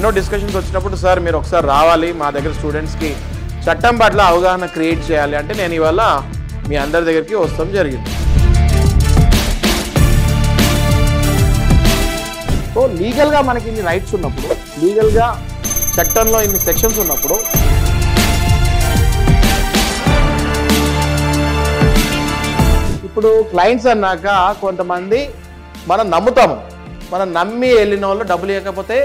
ఎన్నో డిస్కషన్స్ వచ్చినప్పుడు సార్ మీరు ఒకసారి రావాలి మా దగ్గర స్టూడెంట్స్కి చట్టం పట్ల అవగాహన క్రియేట్ చేయాలి అంటే నేను ఇవాళ మీ అందరి దగ్గరికి వస్తాం జరిగింది సో లీగల్గా మనకి ఇన్ని రైట్స్ ఉన్నప్పుడు లీగల్గా చట్టంలో ఇన్ని సెక్షన్స్ ఉన్నప్పుడు ఇప్పుడు క్లయింట్స్ అన్నాక కొంతమంది మనం నమ్ముతాము మనం నమ్మి వెళ్ళిన వాళ్ళు డబ్బులు ఇవ్వకపోతే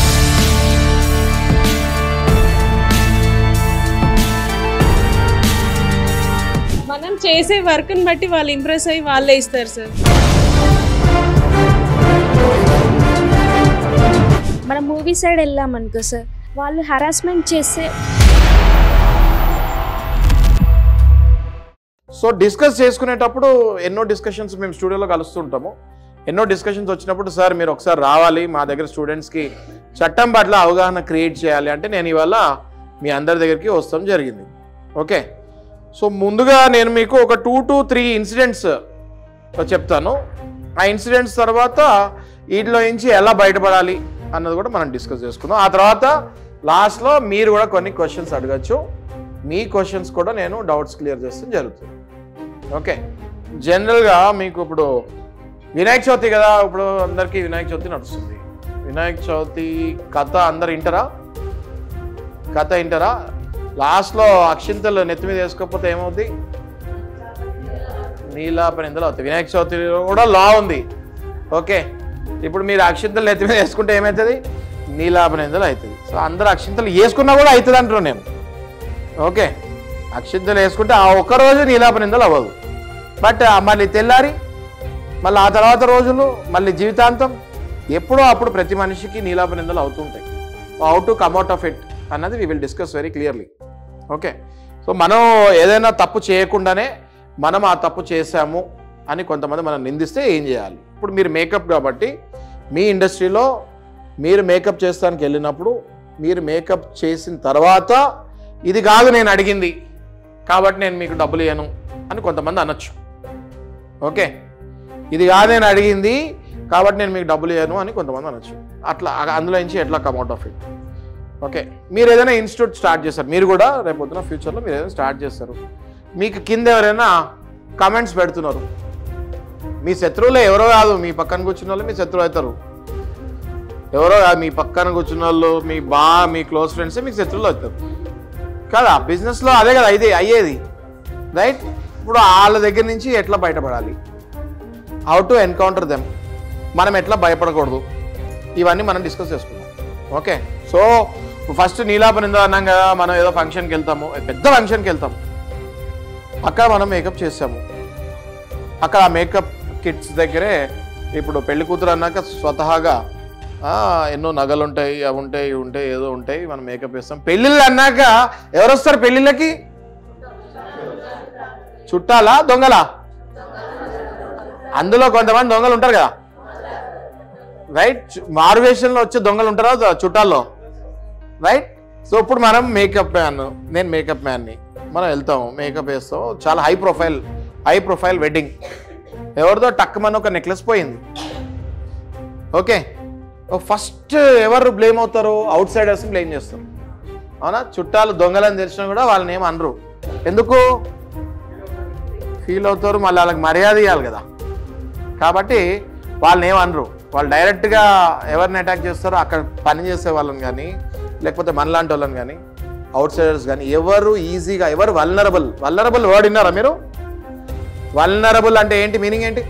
మనం చేసే వర్క్ని బట్టి వాళ్ళు ఇంప్రెస్ అయ్యి వాళ్ళే ఇస్తారు సార్ మనం మూవీ సైడ్ వెళ్ళామనుకో సార్ వాళ్ళు హరాస్మెంట్ చేస్తే సో డిస్కస్ చేసుకునేటప్పుడు ఎన్నో డిస్కషన్స్ మేము స్టూడియోలో కలుస్తుంటాము ఎన్నో డిస్కషన్స్ వచ్చినప్పుడు సార్ మీరు ఒకసారి రావాలి మా దగ్గర స్టూడెంట్స్కి చట్టం పట్ల అవగాహన క్రియేట్ చేయాలి అంటే నేను ఇవాళ మీ అందరి దగ్గరికి వస్తాం జరిగింది ఓకే సో ముందుగా నేను మీకు ఒక టూ టు త్రీ ఇన్సిడెంట్స్ చెప్తాను ఆ ఇన్సిడెంట్స్ తర్వాత వీటిలో నుంచి ఎలా బయటపడాలి అన్నది కూడా మనం డిస్కస్ చేసుకుందాం ఆ తర్వాత లాస్ట్లో మీరు కూడా కొన్ని క్వశ్చన్స్ అడగచ్చు మీ క్వశ్చన్స్ కూడా నేను డౌట్స్ క్లియర్ చేస్తే జరుగుతుంది ఓకే జనరల్గా మీకు ఇప్పుడు వినాయక చవితి కదా ఇప్పుడు అందరికీ వినాయక చవితి నడుస్తుంది వినాయక చవితి కథ అందరు వింటారా కథ వింటారా లాస్ట్లో అక్షింతలు నెత్తి మీద వేసుకోకపోతే ఏమవుద్ది నీలాపనిందలు అవుతాయి వినాయక చవితి కూడా లా ఉంది ఓకే ఇప్పుడు మీరు అక్షింతలు నెత్తి మీద వేసుకుంటే ఏమవుతుంది నీలాపనిందలు అవుతుంది సో అందరు అక్షింతలు వేసుకున్నా కూడా అవుతుంది అంటున్నాను నేను ఓకే అక్షింతలు వేసుకుంటే ఆ ఒక్క రోజు నీలాపనిందలు అవ్వదు బట్ మళ్ళీ తెల్లారి మళ్ళీ ఆ తర్వాత రోజులు మళ్ళీ జీవితాంతం ఎప్పుడో అప్పుడు ప్రతి మనిషికి నీలాపనిందలు అవుతుంటాయి how to come out of it అన్నది we will discuss very clearly okay so మనం ఏదైనా తప్పు చేయకుండానే మనం ఆ తప్పు చేశాము అని కొంతమంది మనం నిందిస్తే ఏం చేయాలి ఇప్పుడు మీరు మేకప్ కాబట్టి మీ ఇండస్ట్రీలో మీరు మేకప్ చేస్తానికి వెళ్ళినప్పుడు మీరు మేకప్ చేసిన తర్వాత ఇది కాదు నేను అడిగింది కాబట్టి నేను మీకు డబ్బులు ఇవ్వను అని కొంతమంది అనొచ్చు ఓకే ఇది కాదు నేను అడిగింది కాబట్టి నేను మీకు డబ్బులు ఇవ్వను అని కొంతమంది అనొచ్చు అట్లా అందులో నుంచి ఎట్లా కమ్అట్ ఆఫ్ ఇట్ ఓకే మీరు ఏదైనా ఇన్స్టిట్యూట్ స్టార్ట్ చేస్తారు మీరు కూడా రేపు పొద్దున ఫ్యూచర్లో మీరు ఏదైనా స్టార్ట్ చేస్తారు మీకు కింద ఎవరైనా కమెంట్స్ పెడుతున్నారు మీ శత్రువులే ఎవరో కాదు మీ పక్కన కూర్చున్న వాళ్ళు మీ శత్రువు అవుతారు ఎవరో కాదు మీ పక్కన కూర్చున్న వాళ్ళు మీ బా మీ క్లోజ్ ఫ్రెండ్సే మీకు శత్రువులు అవుతారు కదా బిజినెస్లో అదే కదా ఇది అయ్యేది రైట్ ఇప్పుడు వాళ్ళ దగ్గర నుంచి ఎట్లా బయటపడాలి హౌ టు ఎన్కౌంటర్ దెమ్ మనం ఎట్లా భయపడకూడదు ఇవన్నీ మనం డిస్కస్ చేసుకుందాం ఓకే సో ఫస్ట్ నీలాపనిందో అన్నాం కదా మనం ఏదో ఫంక్షన్కి వెళ్తాము పెద్ద ఫంక్షన్కి వెళ్తాం అక్కడ మనం మేకప్ చేసాము అక్కడ ఆ మేకప్ కిట్స్ దగ్గరే ఇప్పుడు పెళ్లి కూతురు అన్నాక స్వతహాగా ఆ, ఎన్నో నగలు ఉంటాయి అవి ఉంటాయి ఇవి ఉంటాయి ఏదో ఉంటాయి మనం మేకప్ వేస్తాం పెళ్ళిళ్ళు అన్నాక ఎవరు వస్తారు పెళ్ళిళ్ళకి చుట్టాలా దొంగలా అందులో కొంతమంది దొంగలు ఉంటారు కదా రైట్ మారువేషన్లో వచ్చే దొంగలు ఉంటారా ద- చుట్టాల్లో రైట్ సో ఇప్పుడు మనం మేకప్ మ్యాన్ నేను మేకప్ మ్యాన్ని మనం వెళ్తాము మేకప్ వేస్తాం చాలా high profile high profile wedding ఎవరిదో టక్కుమని ఒక నెక్లెస్ పోయింది ఓకే ఫస్ట్ ఎవరు బ్లేమ్ అవుతారు అవుట్ సైడర్స్ బ్లేమ్ చేస్తారు అవునా చుట్టాలు దొంగలని తెలిసినా కూడా వాళ్ళని ఏం అనరు ఎందుకు ఫీల్ అవుతారు మళ్ళీ వాళ్ళకి మర్యాద ఇవ్వాలి కదా కాబట్టి వాళ్ళని ఏమనరు వాళ్ళు డైరెక్ట్గా ఎవరిని అటాక్ చేస్తారో అక్కడ పని చేసే వాళ్ళని కానీ లేకపోతే మనలాంటి వాళ్ళని కానీ అవుట్ సైడర్స్ కానీ ఎవరు ఈజీగా ఎవరు వల్నరబుల్ వల్నరబుల్ వర్డ్ విన్నారా మీరు వల్నరబుల్ అంటే ఏంటి మీనింగ్ ఏంటి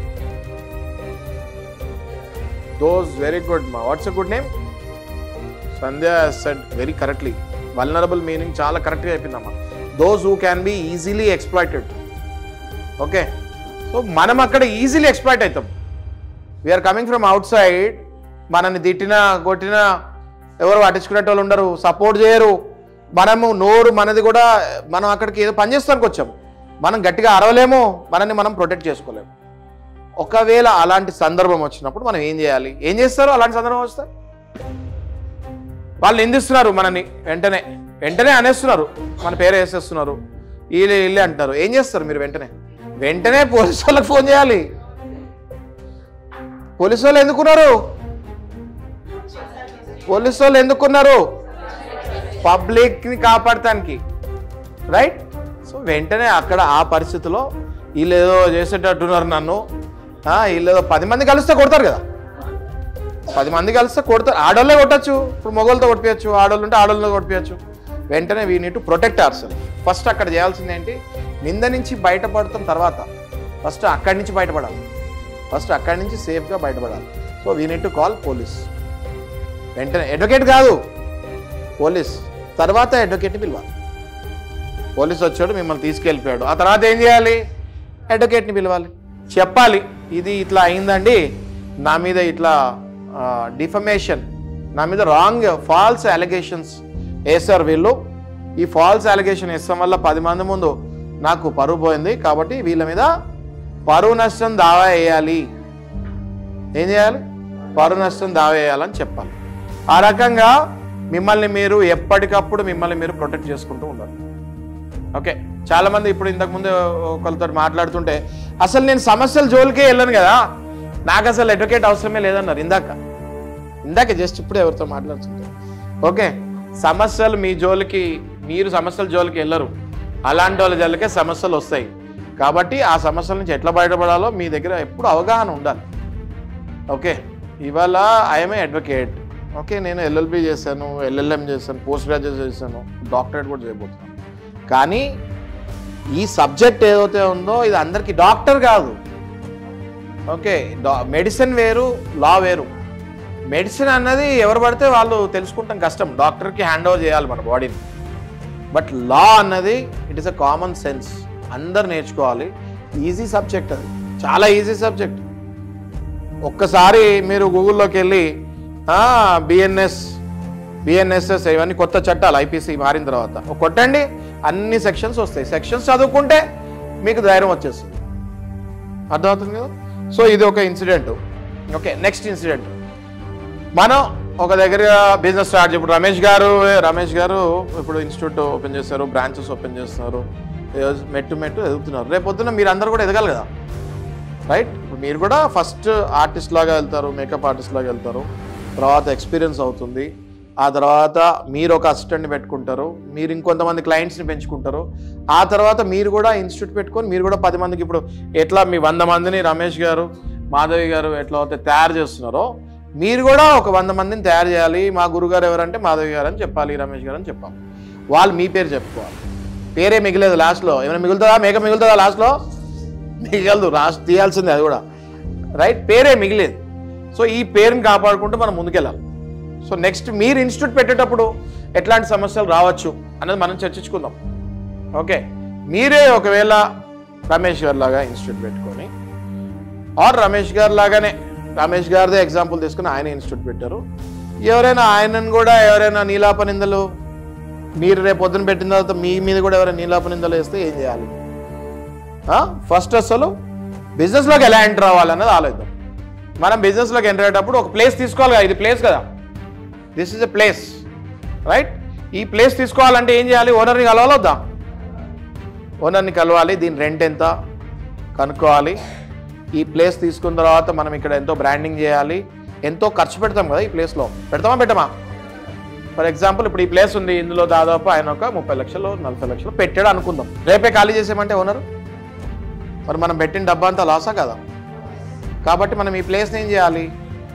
దోస్ వెరీ గుడ్ మా what's a good name Sandhya said very correctly vulnerable meaning చాలా కరెక్ట్గా చెప్పిందమ్మా those who can be easily exploited okay so మనం అక్కడ ఈజీలీ ఎక్స్ప్లాయిట్ అవుతాం we are coming from outside మనల్ని తిట్టినా కొట్టినా ఎవరు పట్టించుకునేటోళ్ళు ఉండరు సపోర్ట్ చేయరు మనము నోరు మనది కూడా మనం అక్కడికి ఏదో పని చేస్తానికి వచ్చాము మనం గట్టిగా అరవలేము మనల్ని మనం ప్రొటెక్ట్ చేసుకోలేము ఒకవేళ అలాంటి సందర్భం వచ్చినప్పుడు మనం ఏం చేయాలి ఏం చేస్తారు అలాంటి సందర్భం వస్తే వాళ్ళు నిందిస్తున్నారు మనని వెంటనే వెంటనే అనేస్తున్నారు మన పేరు వేసేస్తున్నారు వీళ్ళు వీళ్ళే అంటారు ఏం చేస్తారు మీరు వెంటనే వెంటనే పోలీసు వాళ్ళకి ఫోన్ చేయాలి పోలీసు వాళ్ళు ఎందుకున్నారు పోలీసు వాళ్ళు ఎందుకున్నారు పబ్లిక్ని కాపాడటానికి రైట్ సో వెంటనే అక్కడ ఆ పరిస్థితిలో వీళ్ళు ఏదో చేసేటట్టున్నారు నన్ను ఆ, వీళ్ళు ఏదో పది మంది కలిస్తే కొడతారు కదా పది మంది కలిస్తే కొడతారు ఆడోళ్ళే కొట్టచ్చు ఇప్పుడు మొగోళ్ళతో కొట్టియచ్చు ఆడోళ్ళు ఉంటే ఆడోళ్ళతో కొట్టియచ్చు వెంటనే we need to protect our first అక్కడ చేయాల్సింది ఏంటి నింద నుంచి బయటపడతాం తర్వాత ఫస్ట్ అక్కడి నుంచి బయటపడాలి ఫస్ట్ అక్కడి నుంచి సేఫ్గా బయటపడాలి so we need to call police వెంటనే అడ్వకేట్ కాదు పోలీస్ తర్వాత అడ్వకేట్ని పిలవాలి పోలీస్ వచ్చాడు మిమ్మల్ని తీసుకెళ్ళిపోయాడు ఆ తర్వాత ఏం చేయాలి అడ్వకేట్ని పిలవాలి చెప్పాలి ఇది ఇట్లా అయిందండి నా మీద ఇట్లా డిఫమేషన్ నా మీద రాంగ్ ఫాల్స్ అలిగేషన్స్ వేస్తారు వీళ్ళు ఈ ఫాల్స్ అలిగేషన్ వేస్తాం వల్ల పది మంది ముందు నాకు పరువు పోయింది కాబట్టి వీళ్ళ మీద పరువు నష్టం దావా వేయాలి ఏం చేయాలి పరువు నష్టం దావా వేయాలని చెప్పాలి ఆ రకంగా మిమ్మల్ని మీరు ఎప్పటికప్పుడు మిమ్మల్ని మీరు ప్రొటెక్ట్ చేసుకుంటూ ఉండాలి ఓకే చాలా మంది ఇప్పుడు ఇంతకు ముందు ఒకరితో మాట్లాడుతుంటే అసలు నేను సమస్యల జోలికే వెళ్ళను కదా నాకు అసలు అడ్వకేట్ అవసరమే లేదన్నారు ఇందాక ఇందాక జస్ట్ ఇప్పుడు ఎవరితో మాట్లాడుతుంటే ఓకే సమస్యలు మీ జోలికి మీరు సమస్యల జోలికి వెళ్ళరు అలాంటి వాళ్ళ జోలికే సమస్యలు వస్తాయి కాబట్టి ఆ సమస్యల నుంచి ఎట్లా బయటపడాలో మీ దగ్గర ఎప్పుడు అవగాహన ఉండాలి ఓకే ఇవాళ ఐఎమ్ అడ్వకేట్ ఓకే నేను ఎల్ఎల్బి చేశాను ఎల్ఎల్ఎం చేశాను పోస్ట్ గ్రాడ్యుయేట్ చేశాను డాక్టరేట్ కూడా చేయబోతున్నాను కానీ ఈ సబ్జెక్ట్ ఏదైతే ఉందో ఇది అందరికీ డాక్టర్ కాదు ఓకే మెడిసిన్ వేరు లా వేరు మెడిసిన్ అన్నది ఎవరు పడితే వాళ్ళు తెలుసుకుంటాం కష్టం డాక్టర్కి హ్యాండ్ ఓవర్ చేయాలి మన బాడీని బట్ లా అన్నది it is a common sense అందరు నేర్చుకోవాలి ఈజీ సబ్జెక్ట్ అది చాలా ఈజీ సబ్జెక్ట్ ఒక్కసారి మీరు గూగుల్లోకి వెళ్ళి బిఎన్ఎస్ బిఎన్ఎస్ఎస్ ఇవన్నీ కొత్త చట్టాలు ఐపీసీ మారిన తర్వాత ఒక కొట్టండి అన్ని సెక్షన్స్ వస్తాయి సెక్షన్స్ చదువుకుంటే మీకు ధైర్యం వచ్చేస్తుంది అర్థమవుతుంది కదా సో ఇది ఒక ఇన్సిడెంట్ ఓకే నెక్స్ట్ ఇన్సిడెంట్ మనం ఒక దగ్గర బిజినెస్ స్టార్ట్ ఇప్పుడు రమేష్ గారు రమేష్ గారు ఇప్పుడు ఇన్స్టిట్యూట్ ఓపెన్ చేస్తారు బ్రాంచెస్ ఓపెన్ చేస్తున్నారు ఏ- మెట్టు మెట్టు ఎదుగుతున్నారు రేపు పొద్దున్న మీరు అందరూ కూడా ఎదగాలి కదా రైట్ ఇప్పుడు మీరు కూడా ఫస్ట్ ఆర్టిస్ట్ లాగా వెళ్తారు మేకప్ ఆర్టిస్ట్ లాగా వెళ్తారు తర్వాత ఎక్స్పీరియన్స్ అవుతుంది ఆ తర్వాత మీరు ఒక అసిస్టెంట్ని పెట్టుకుంటారు మీరు ఇంకొంతమంది క్లయింట్స్ని పెంచుకుంటారు ఆ తర్వాత మీరు కూడా ఇన్స్టిట్యూట్ పెట్టుకొని మీరు కూడా పది మందికి ఇప్పుడు ఎట్లా మీ వంద మందిని రమేష్ గారు మాధవి గారు ఎట్లా అయితే తయారు చేస్తున్నారో మీరు కూడా ఒక వంద మందిని తయారు చేయాలి మా గురుగారు ఎవరంటే మాధవి గారు అని చెప్పాలి రమేష్ గారు అని చెప్పాలి వాళ్ళు మీ పేరు చెప్పుకోవాలి పేరే మిగిలేదు లాస్ట్లో ఏమైనా మిగులుతుందా మేక మిగులుతుందా లాస్ట్లో మిగలదు రాసి తీయాల్సిందే అది కూడా రైట్ పేరే మిగిలేదు సో ఈ పేరుని కాపాడుకుంటూ మనం ముందుకెళ్ళాలి సో నెక్స్ట్ మీరు ఇన్స్టిట్యూట్ పెట్టేటప్పుడు ఎట్లాంటి సమస్యలు రావచ్చు అనేది మనం చర్చించుకుందాం ఓకే మీరే ఒకవేళ రమేష్ గారు లాగా ఇన్స్టిట్యూట్ పెట్టుకొని ఆర్ రమేష్ గారు లాగానే రమేష్ గారిదే ఎగ్జాంపుల్ తీసుకుని ఆయన ఇన్స్టిట్యూట్ పెట్టారు ఎవరైనా ఆయనను కూడా ఎవరైనా నీలాప నిందలు మీరు రేపు పొద్దున పెట్టిన తర్వాత మీ మీద కూడా ఎవరైనా నీలాప నిందలు వేస్తే ఏం చేయాలి ఫస్ట్ అసలు బిజినెస్లోకి ఎలా ఎంటర్ అవ్వాలన్నది ఆలోచిద్దాం మనం బిజినెస్లోకి ఎంటర్ అయ్యేటప్పుడు ఒక ప్లేస్ తీసుకోవాలి కదా ఇది ప్లేస్ కదా this is a place right ఈ ప్లేస్ తీసుకోవాలంటే ఏం చేయాలి ఓనర్ని కలవాలి వద్దా ఓనర్ని కలవాలి దీని రెంట్ ఎంత కనుక్కోవాలి ఈ ప్లేస్ తీసుకున్న తర్వాత మనం ఇక్కడ ఎంతో బ్రాండింగ్ చేయాలి ఎంతో ఖర్చు పెడతాం కదా ఈ ప్లేస్లో పెడతామా పెట్టమా ఫర్ ఎగ్జాంపుల్ ఇప్పుడు ఈ ప్లేస్ ఉంది ఇందులో దాదాపు ఆయన ఒక ముప్పై లక్షలు నలభై లక్షలు పెట్టాడు అనుకుందాం రేపే ఖాళీ చేసేయమంటే ఓనర్ మరి మనం పెట్టిన డబ్బా అంతా లాసా కదా కాబట్టి మనం ఈ ప్లేస్ని ఏం చేయాలి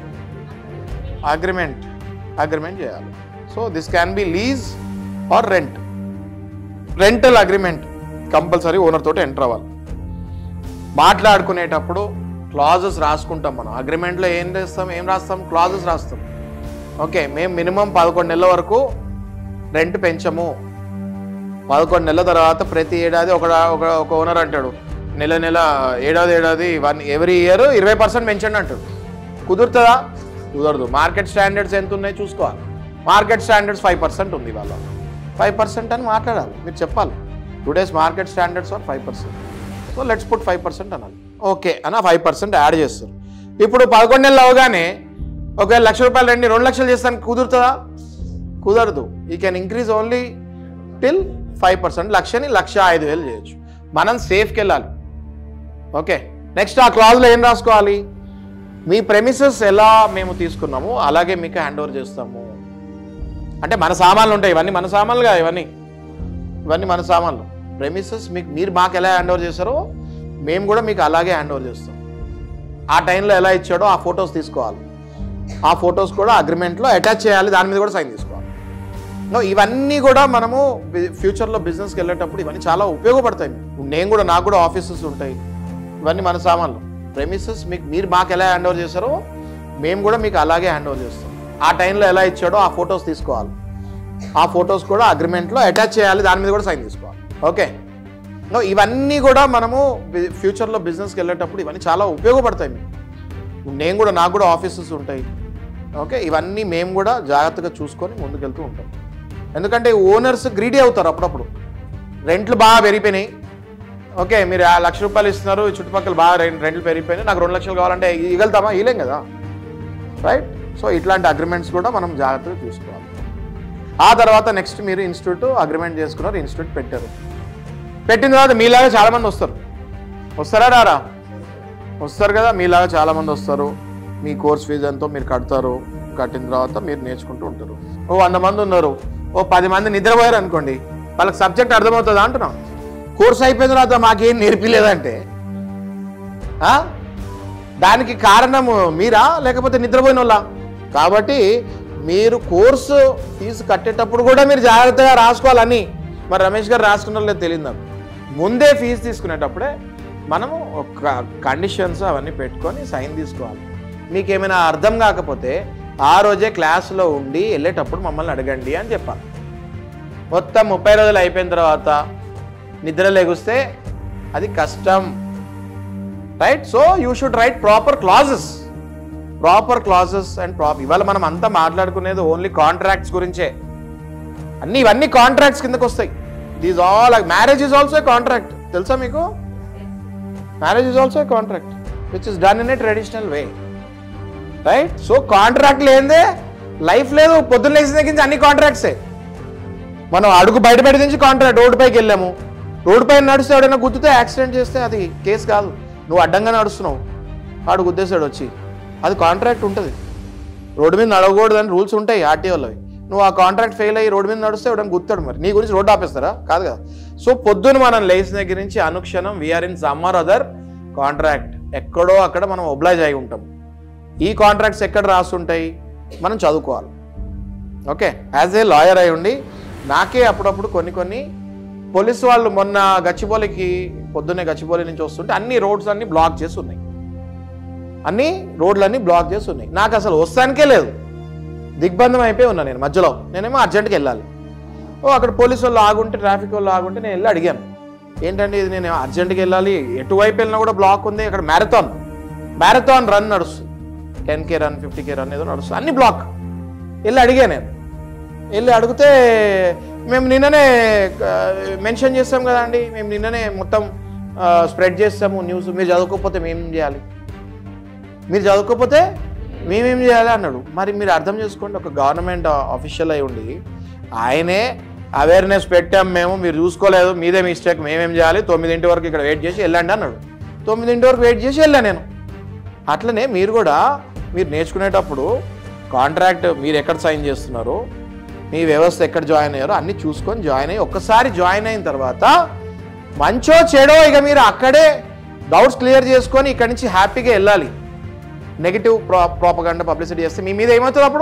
అగ్రిమెంట్ అగ్రిమెంట్ చేయాలి so this can be lease or rent rental agreement compulsory owner తోటి ఎంటర్ అవ్వాలి మాట్లాడుకునేటప్పుడు క్లాజెస్ రాసుకుంటాం మనం అగ్రిమెంట్లో ఏం రాస్తాం ఏం రాస్తాం క్లాజెస్ రాస్తాం ఓకే మేము మినిమం పదకొండు నెలల వరకు రెంట్ పెంచము పదకొండు నెలల తర్వాత ప్రతి ఏడాది ఒక ఒక ఒక ఓనర్ అంటాడు నెల నెల ఏడాది ఏడాది వన్ ఎవ్రీ ఇయర్ ఇరవై పర్సెంట్ పెంచండి అంటాడు కుదురుతుందా కుదరదు మార్కెట్ స్టాండర్డ్స్ ఎంత ఉన్నాయి చూసుకోవాలి మార్కెట్ స్టాండర్డ్స్ ఫైవ్ పర్సెంట్ ఉంది వాళ్ళ ఫైవ్ పర్సెంట్ అని మాట్లాడాలి మీరు చెప్పాలి today's market standards are five percent so let's put five percent అనాలి ఓకే అన్న ఫైవ్ పర్సెంట్ యాడ్ చేస్తారు ఇప్పుడు పదకొండు నెలలు అవగానే ఒకవేళ లక్ష రూపాయలు రండి రెండు లక్షలు చేస్తానికి కుదురుతుందా కుదరదు we can increase only till five percent లక్షని లక్ష ఐదు వేలు చేయొచ్చు మనం సేఫ్కి వెళ్ళాలి ఓకే నెక్స్ట్ ఆ క్లాజ్లో ఏం రాసుకోవాలి మీ ప్రెమిసెస్ ఎలా మేము తీసుకున్నామో అలాగే మీకు హ్యాండ్ ఓవర్ చేస్తాము అంటే మన సామాన్లు ఉంటాయి ఇవన్నీ మన సామాన్లుగా ఇవన్నీ ఇవన్నీ మన సామాన్లు ప్రెమిసెస్ మీకు మీరు మాకు ఎలా హ్యాండ్ ఓవర్ చేస్తారో మేము కూడా మీకు అలాగే హ్యాండ్ ఓవర్ చేస్తాం ఆ టైంలో ఎలా ఇచ్చాడో ఆ ఫొటోస్ తీసుకోవాలి ఆ ఫొటోస్ కూడా అగ్రిమెంట్లో అటాచ్ చేయాలి దాని మీద కూడా సైన్ తీసుకోవాలి No, ఇవన్నీ కూడా మనము బి- ఫ్యూచర్లో బిజినెస్కి వెళ్ళేటప్పుడు ఇవన్నీ చాలా ఉపయోగపడతాయి మీకు. నేను కూడా నాకు కూడా ఆఫీసెస్ ఉంటాయి ఇవన్నీ మన సామాన్లు ప్రెమిసెస్ మీకు మీరు మాకు ఎలా హ్యాండ్ ఓవర్ చేస్తారో మేము కూడా మీకు అలాగే హ్యాండ్ ఓవర్ చేస్తాం ఆ టైంలో ఎలా ఇచ్చాడో ఆ ఫొటోస్ తీసుకోవాలి ఆ ఫొటోస్ కూడా అగ్రిమెంట్లో అటాచ్ చేయాలి దాని మీద కూడా సైన్ తీసుకోవాలి ఓకే No, ఇవన్నీ కూడా మనము బి- ఫ్యూచర్లో బిజినెస్కి వెళ్ళేటప్పుడు ఇవన్నీ చాలా ఉపయోగపడతాయి మీకు నేను కూడా నాకు కూడా ఆఫీసెస్ ఉంటాయి ఓకే ఇవన్నీ మేము కూడా జాగ్రత్తగా చూసుకొని ముందుకెళ్తూ ఉంటాం ఎందుకంటే ఓనర్స్ గ్రీడీ అవుతారు అప్పుడప్పుడు రెంట్లు బాగా పెరిగిపోయినాయి ఓకే మీరు ఆ లక్ష రూపాయలు ఇస్తున్నారు చుట్టుపక్కల బాగా రెం- రెంట్లు పెరిగిపోయినాయి నాకు రెండు లక్షలు కావాలంటే ఇగలుతామా ఇలేం కదా రైట్ సో ఇట్లాంటి అగ్రిమెంట్స్ కూడా మనం జాగ్రత్తగా చూసుకోవాలి ఆ తర్వాత నెక్స్ట్ మీరు ఇన్స్టిట్యూట్ అగ్రిమెంట్ చేసుకున్నారు ఇన్స్టిట్యూట్ పెట్టారు పెట్టిన తర్వాత మీలాగా చాలామంది వస్తారు వస్తారా రారా వస్తారు కదా మీలాగా చాలామంది వస్తారు మీ కోర్స్ ఫీజు ఎంతో మీరు కడతారు కట్టిన తర్వాత మీరు నేర్చుకుంటూ ఉంటారు ఓ వంద మంది ఉన్నారు ఓ పది మంది నిద్రపోయారు అనుకోండి వాళ్ళకి సబ్జెక్ట్ అర్థమవుతుందా అంటున్నాం కోర్స్ అయిపోయిన తర్వాత మాకేం నేర్పిలేదంటే ఆ? దానికి కారణము మీరా లేకపోతే నిద్రపోయిన వాళ్ళ కాబట్టి మీరు కోర్సు ఫీజు కట్టేటప్పుడు కూడా మీరు జాగ్రత్తగా రాసుకోవాలని మరి రమేష్ గారు రాసుకున్నారో లేదో తెలియదు నాకు ముందే ఫీజు తీసుకునేటప్పుడే మనము ఒక కండిషన్స్ అవన్నీ పెట్టుకొని సైన్ తీసుకోవాలి మీకు ఏమైనా అర్థం కాకపోతే ఆ రోజే క్లాస్లో ఉండి వెళ్ళేటప్పుడు మమ్మల్ని అడగండి అని చెప్పాలి మొత్తం ముప్పై రోజులు అయిపోయిన తర్వాత నిద్ర లెగుస్తే అది కష్టం right so you should write proper clauses proper clauses and ప్రాప్ ఇవాళ మనం అంతా మాట్లాడుకునేది ఓన్లీ కాంట్రాక్ట్స్ గురించే అన్ని ఇవన్నీ కాంట్రాక్ట్స్ కిందకు వస్తాయి these all marriage is also contract తెలుసా మీకు marriage is also contract which is done in a traditional way right so contract లేదే లైఫ్ లేదు పొద్దున్న లేచిన దగ్గర నుంచి అన్ని కాంట్రాక్ట్సే మనం అడుగు బయట బయట నుంచి కాంట్రాక్ట్ రోడ్డు పైకి వెళ్ళాము రోడ్డు పైన నడిస్తే ఎవడైనా గుద్దితే యాక్సిడెంట్ చేస్తే అది కేసు కాదు నువ్వు అడ్డంగా నడుస్తున్నావు వాడు గుద్దేశాడు వచ్చి అది కాంట్రాక్ట్ ఉంటుంది రోడ్డు మీద నడవకూడదని రూల్స్ ఉంటాయి ఆర్టీఓలో నువ్వు ఆ కాంట్రాక్ట్ ఫెయిల్ అయ్యి రోడ్డు మీద నడిస్తే ఎవడని గుర్తాడు మరి నీ గురించి రోడ్డు ఆపేస్తారా కాదు కదా సో పొద్దున మనం లేచిన దగ్గర నుంచి అనుక్షణం we are in some or other contract ఎక్కడో అక్కడ మనం ఒబ్లైజ్ అయి ఉంటాం ఈ కాంట్రాక్ట్స్ ఎక్కడ రాస్తుంటాయి మనం చదువుకోవాలి ఓకే యాజ్ ఏ లాయర్ అయి ఉండి నాకే అప్పుడప్పుడు కొన్ని కొన్ని పోలీసు వాళ్ళు మొన్న గచ్చిబౌలికి పొద్దున్నే గచ్చిబౌలి నుంచి వస్తుంటే అన్ని రోడ్స్ అన్ని బ్లాక్ చేసి ఉన్నాయి అన్ని రోడ్లన్నీ బ్లాక్ చేసి ఉన్నాయి నాకు అసలు వస్తానికే లేదు దిగ్బంధం అయిపోయి ఉన్నా నేను మధ్యలో నేనేమో అర్జెంట్కి వెళ్ళాలి ఓ అక్కడ పోలీసు వాళ్ళు ఆగుంటే ట్రాఫిక్ వాళ్ళు ఆగుంటే నేను వెళ్ళి అడిగాను ఏంటంటే ఇది నేను అర్జెంట్కి వెళ్ళాలి ఎటువైపు వెళ్ళినా కూడా బ్లాక్ ఉంది అక్కడ మ్యారథాన్ మ్యారథాన్ రన్ నడుస్తుంది ten K run fifty K run ఏదో నడుస్తుంది అన్ని బ్లాక్ వెళ్ళి అడిగా నేను వెళ్ళి అడిగితే మేము నిన్ననే మెన్షన్ చేస్తాం కదండి మేము నిన్ననే మొత్తం స్ప్రెడ్ చేస్తాము న్యూస్ మీరు చదువుకోకపోతే మేమేం చేయాలి మీరు చదువుకోకపోతే మేమేం చేయాలి అన్నాడు మరి మీరు అర్థం చేసుకోండి ఒక గవర్నమెంట్ ఆఫీషియల్ అయి ఉండి ఆయనే అవేర్నెస్ పెట్టాం మేము మీరు చూసుకోలేదు మీదే మిస్టేక్ మేమేం చేయాలి తొమ్మిదింటి వరకు ఇక్కడ వెయిట్ చేసి వెళ్ళండి అన్నాడు తొమ్మిదింటి వరకు వెయిట్ చేసి వెళ్ళా నేను అట్లనే మీరు కూడా మీరు నేర్చుకునేటప్పుడు కాంట్రాక్ట్ మీరు ఎక్కడ సైన్ చేస్తున్నారో మీ వ్యవస్థ ఎక్కడ జాయిన్ అయ్యారో అన్ని చూసుకొని జాయిన్ అయ్యి ఒక్కసారి జాయిన్ అయిన తర్వాత మంచో చెడో ఇక మీరు అక్కడే డౌట్స్ క్లియర్ చేసుకొని ఇక్కడి నుంచి హ్యాపీగా వెళ్ళాలి నెగిటివ్ ప్రా ప్రాపగండ పబ్లిసిటీ చేస్తే మీ మీద ఏమవుతుంది అప్పుడు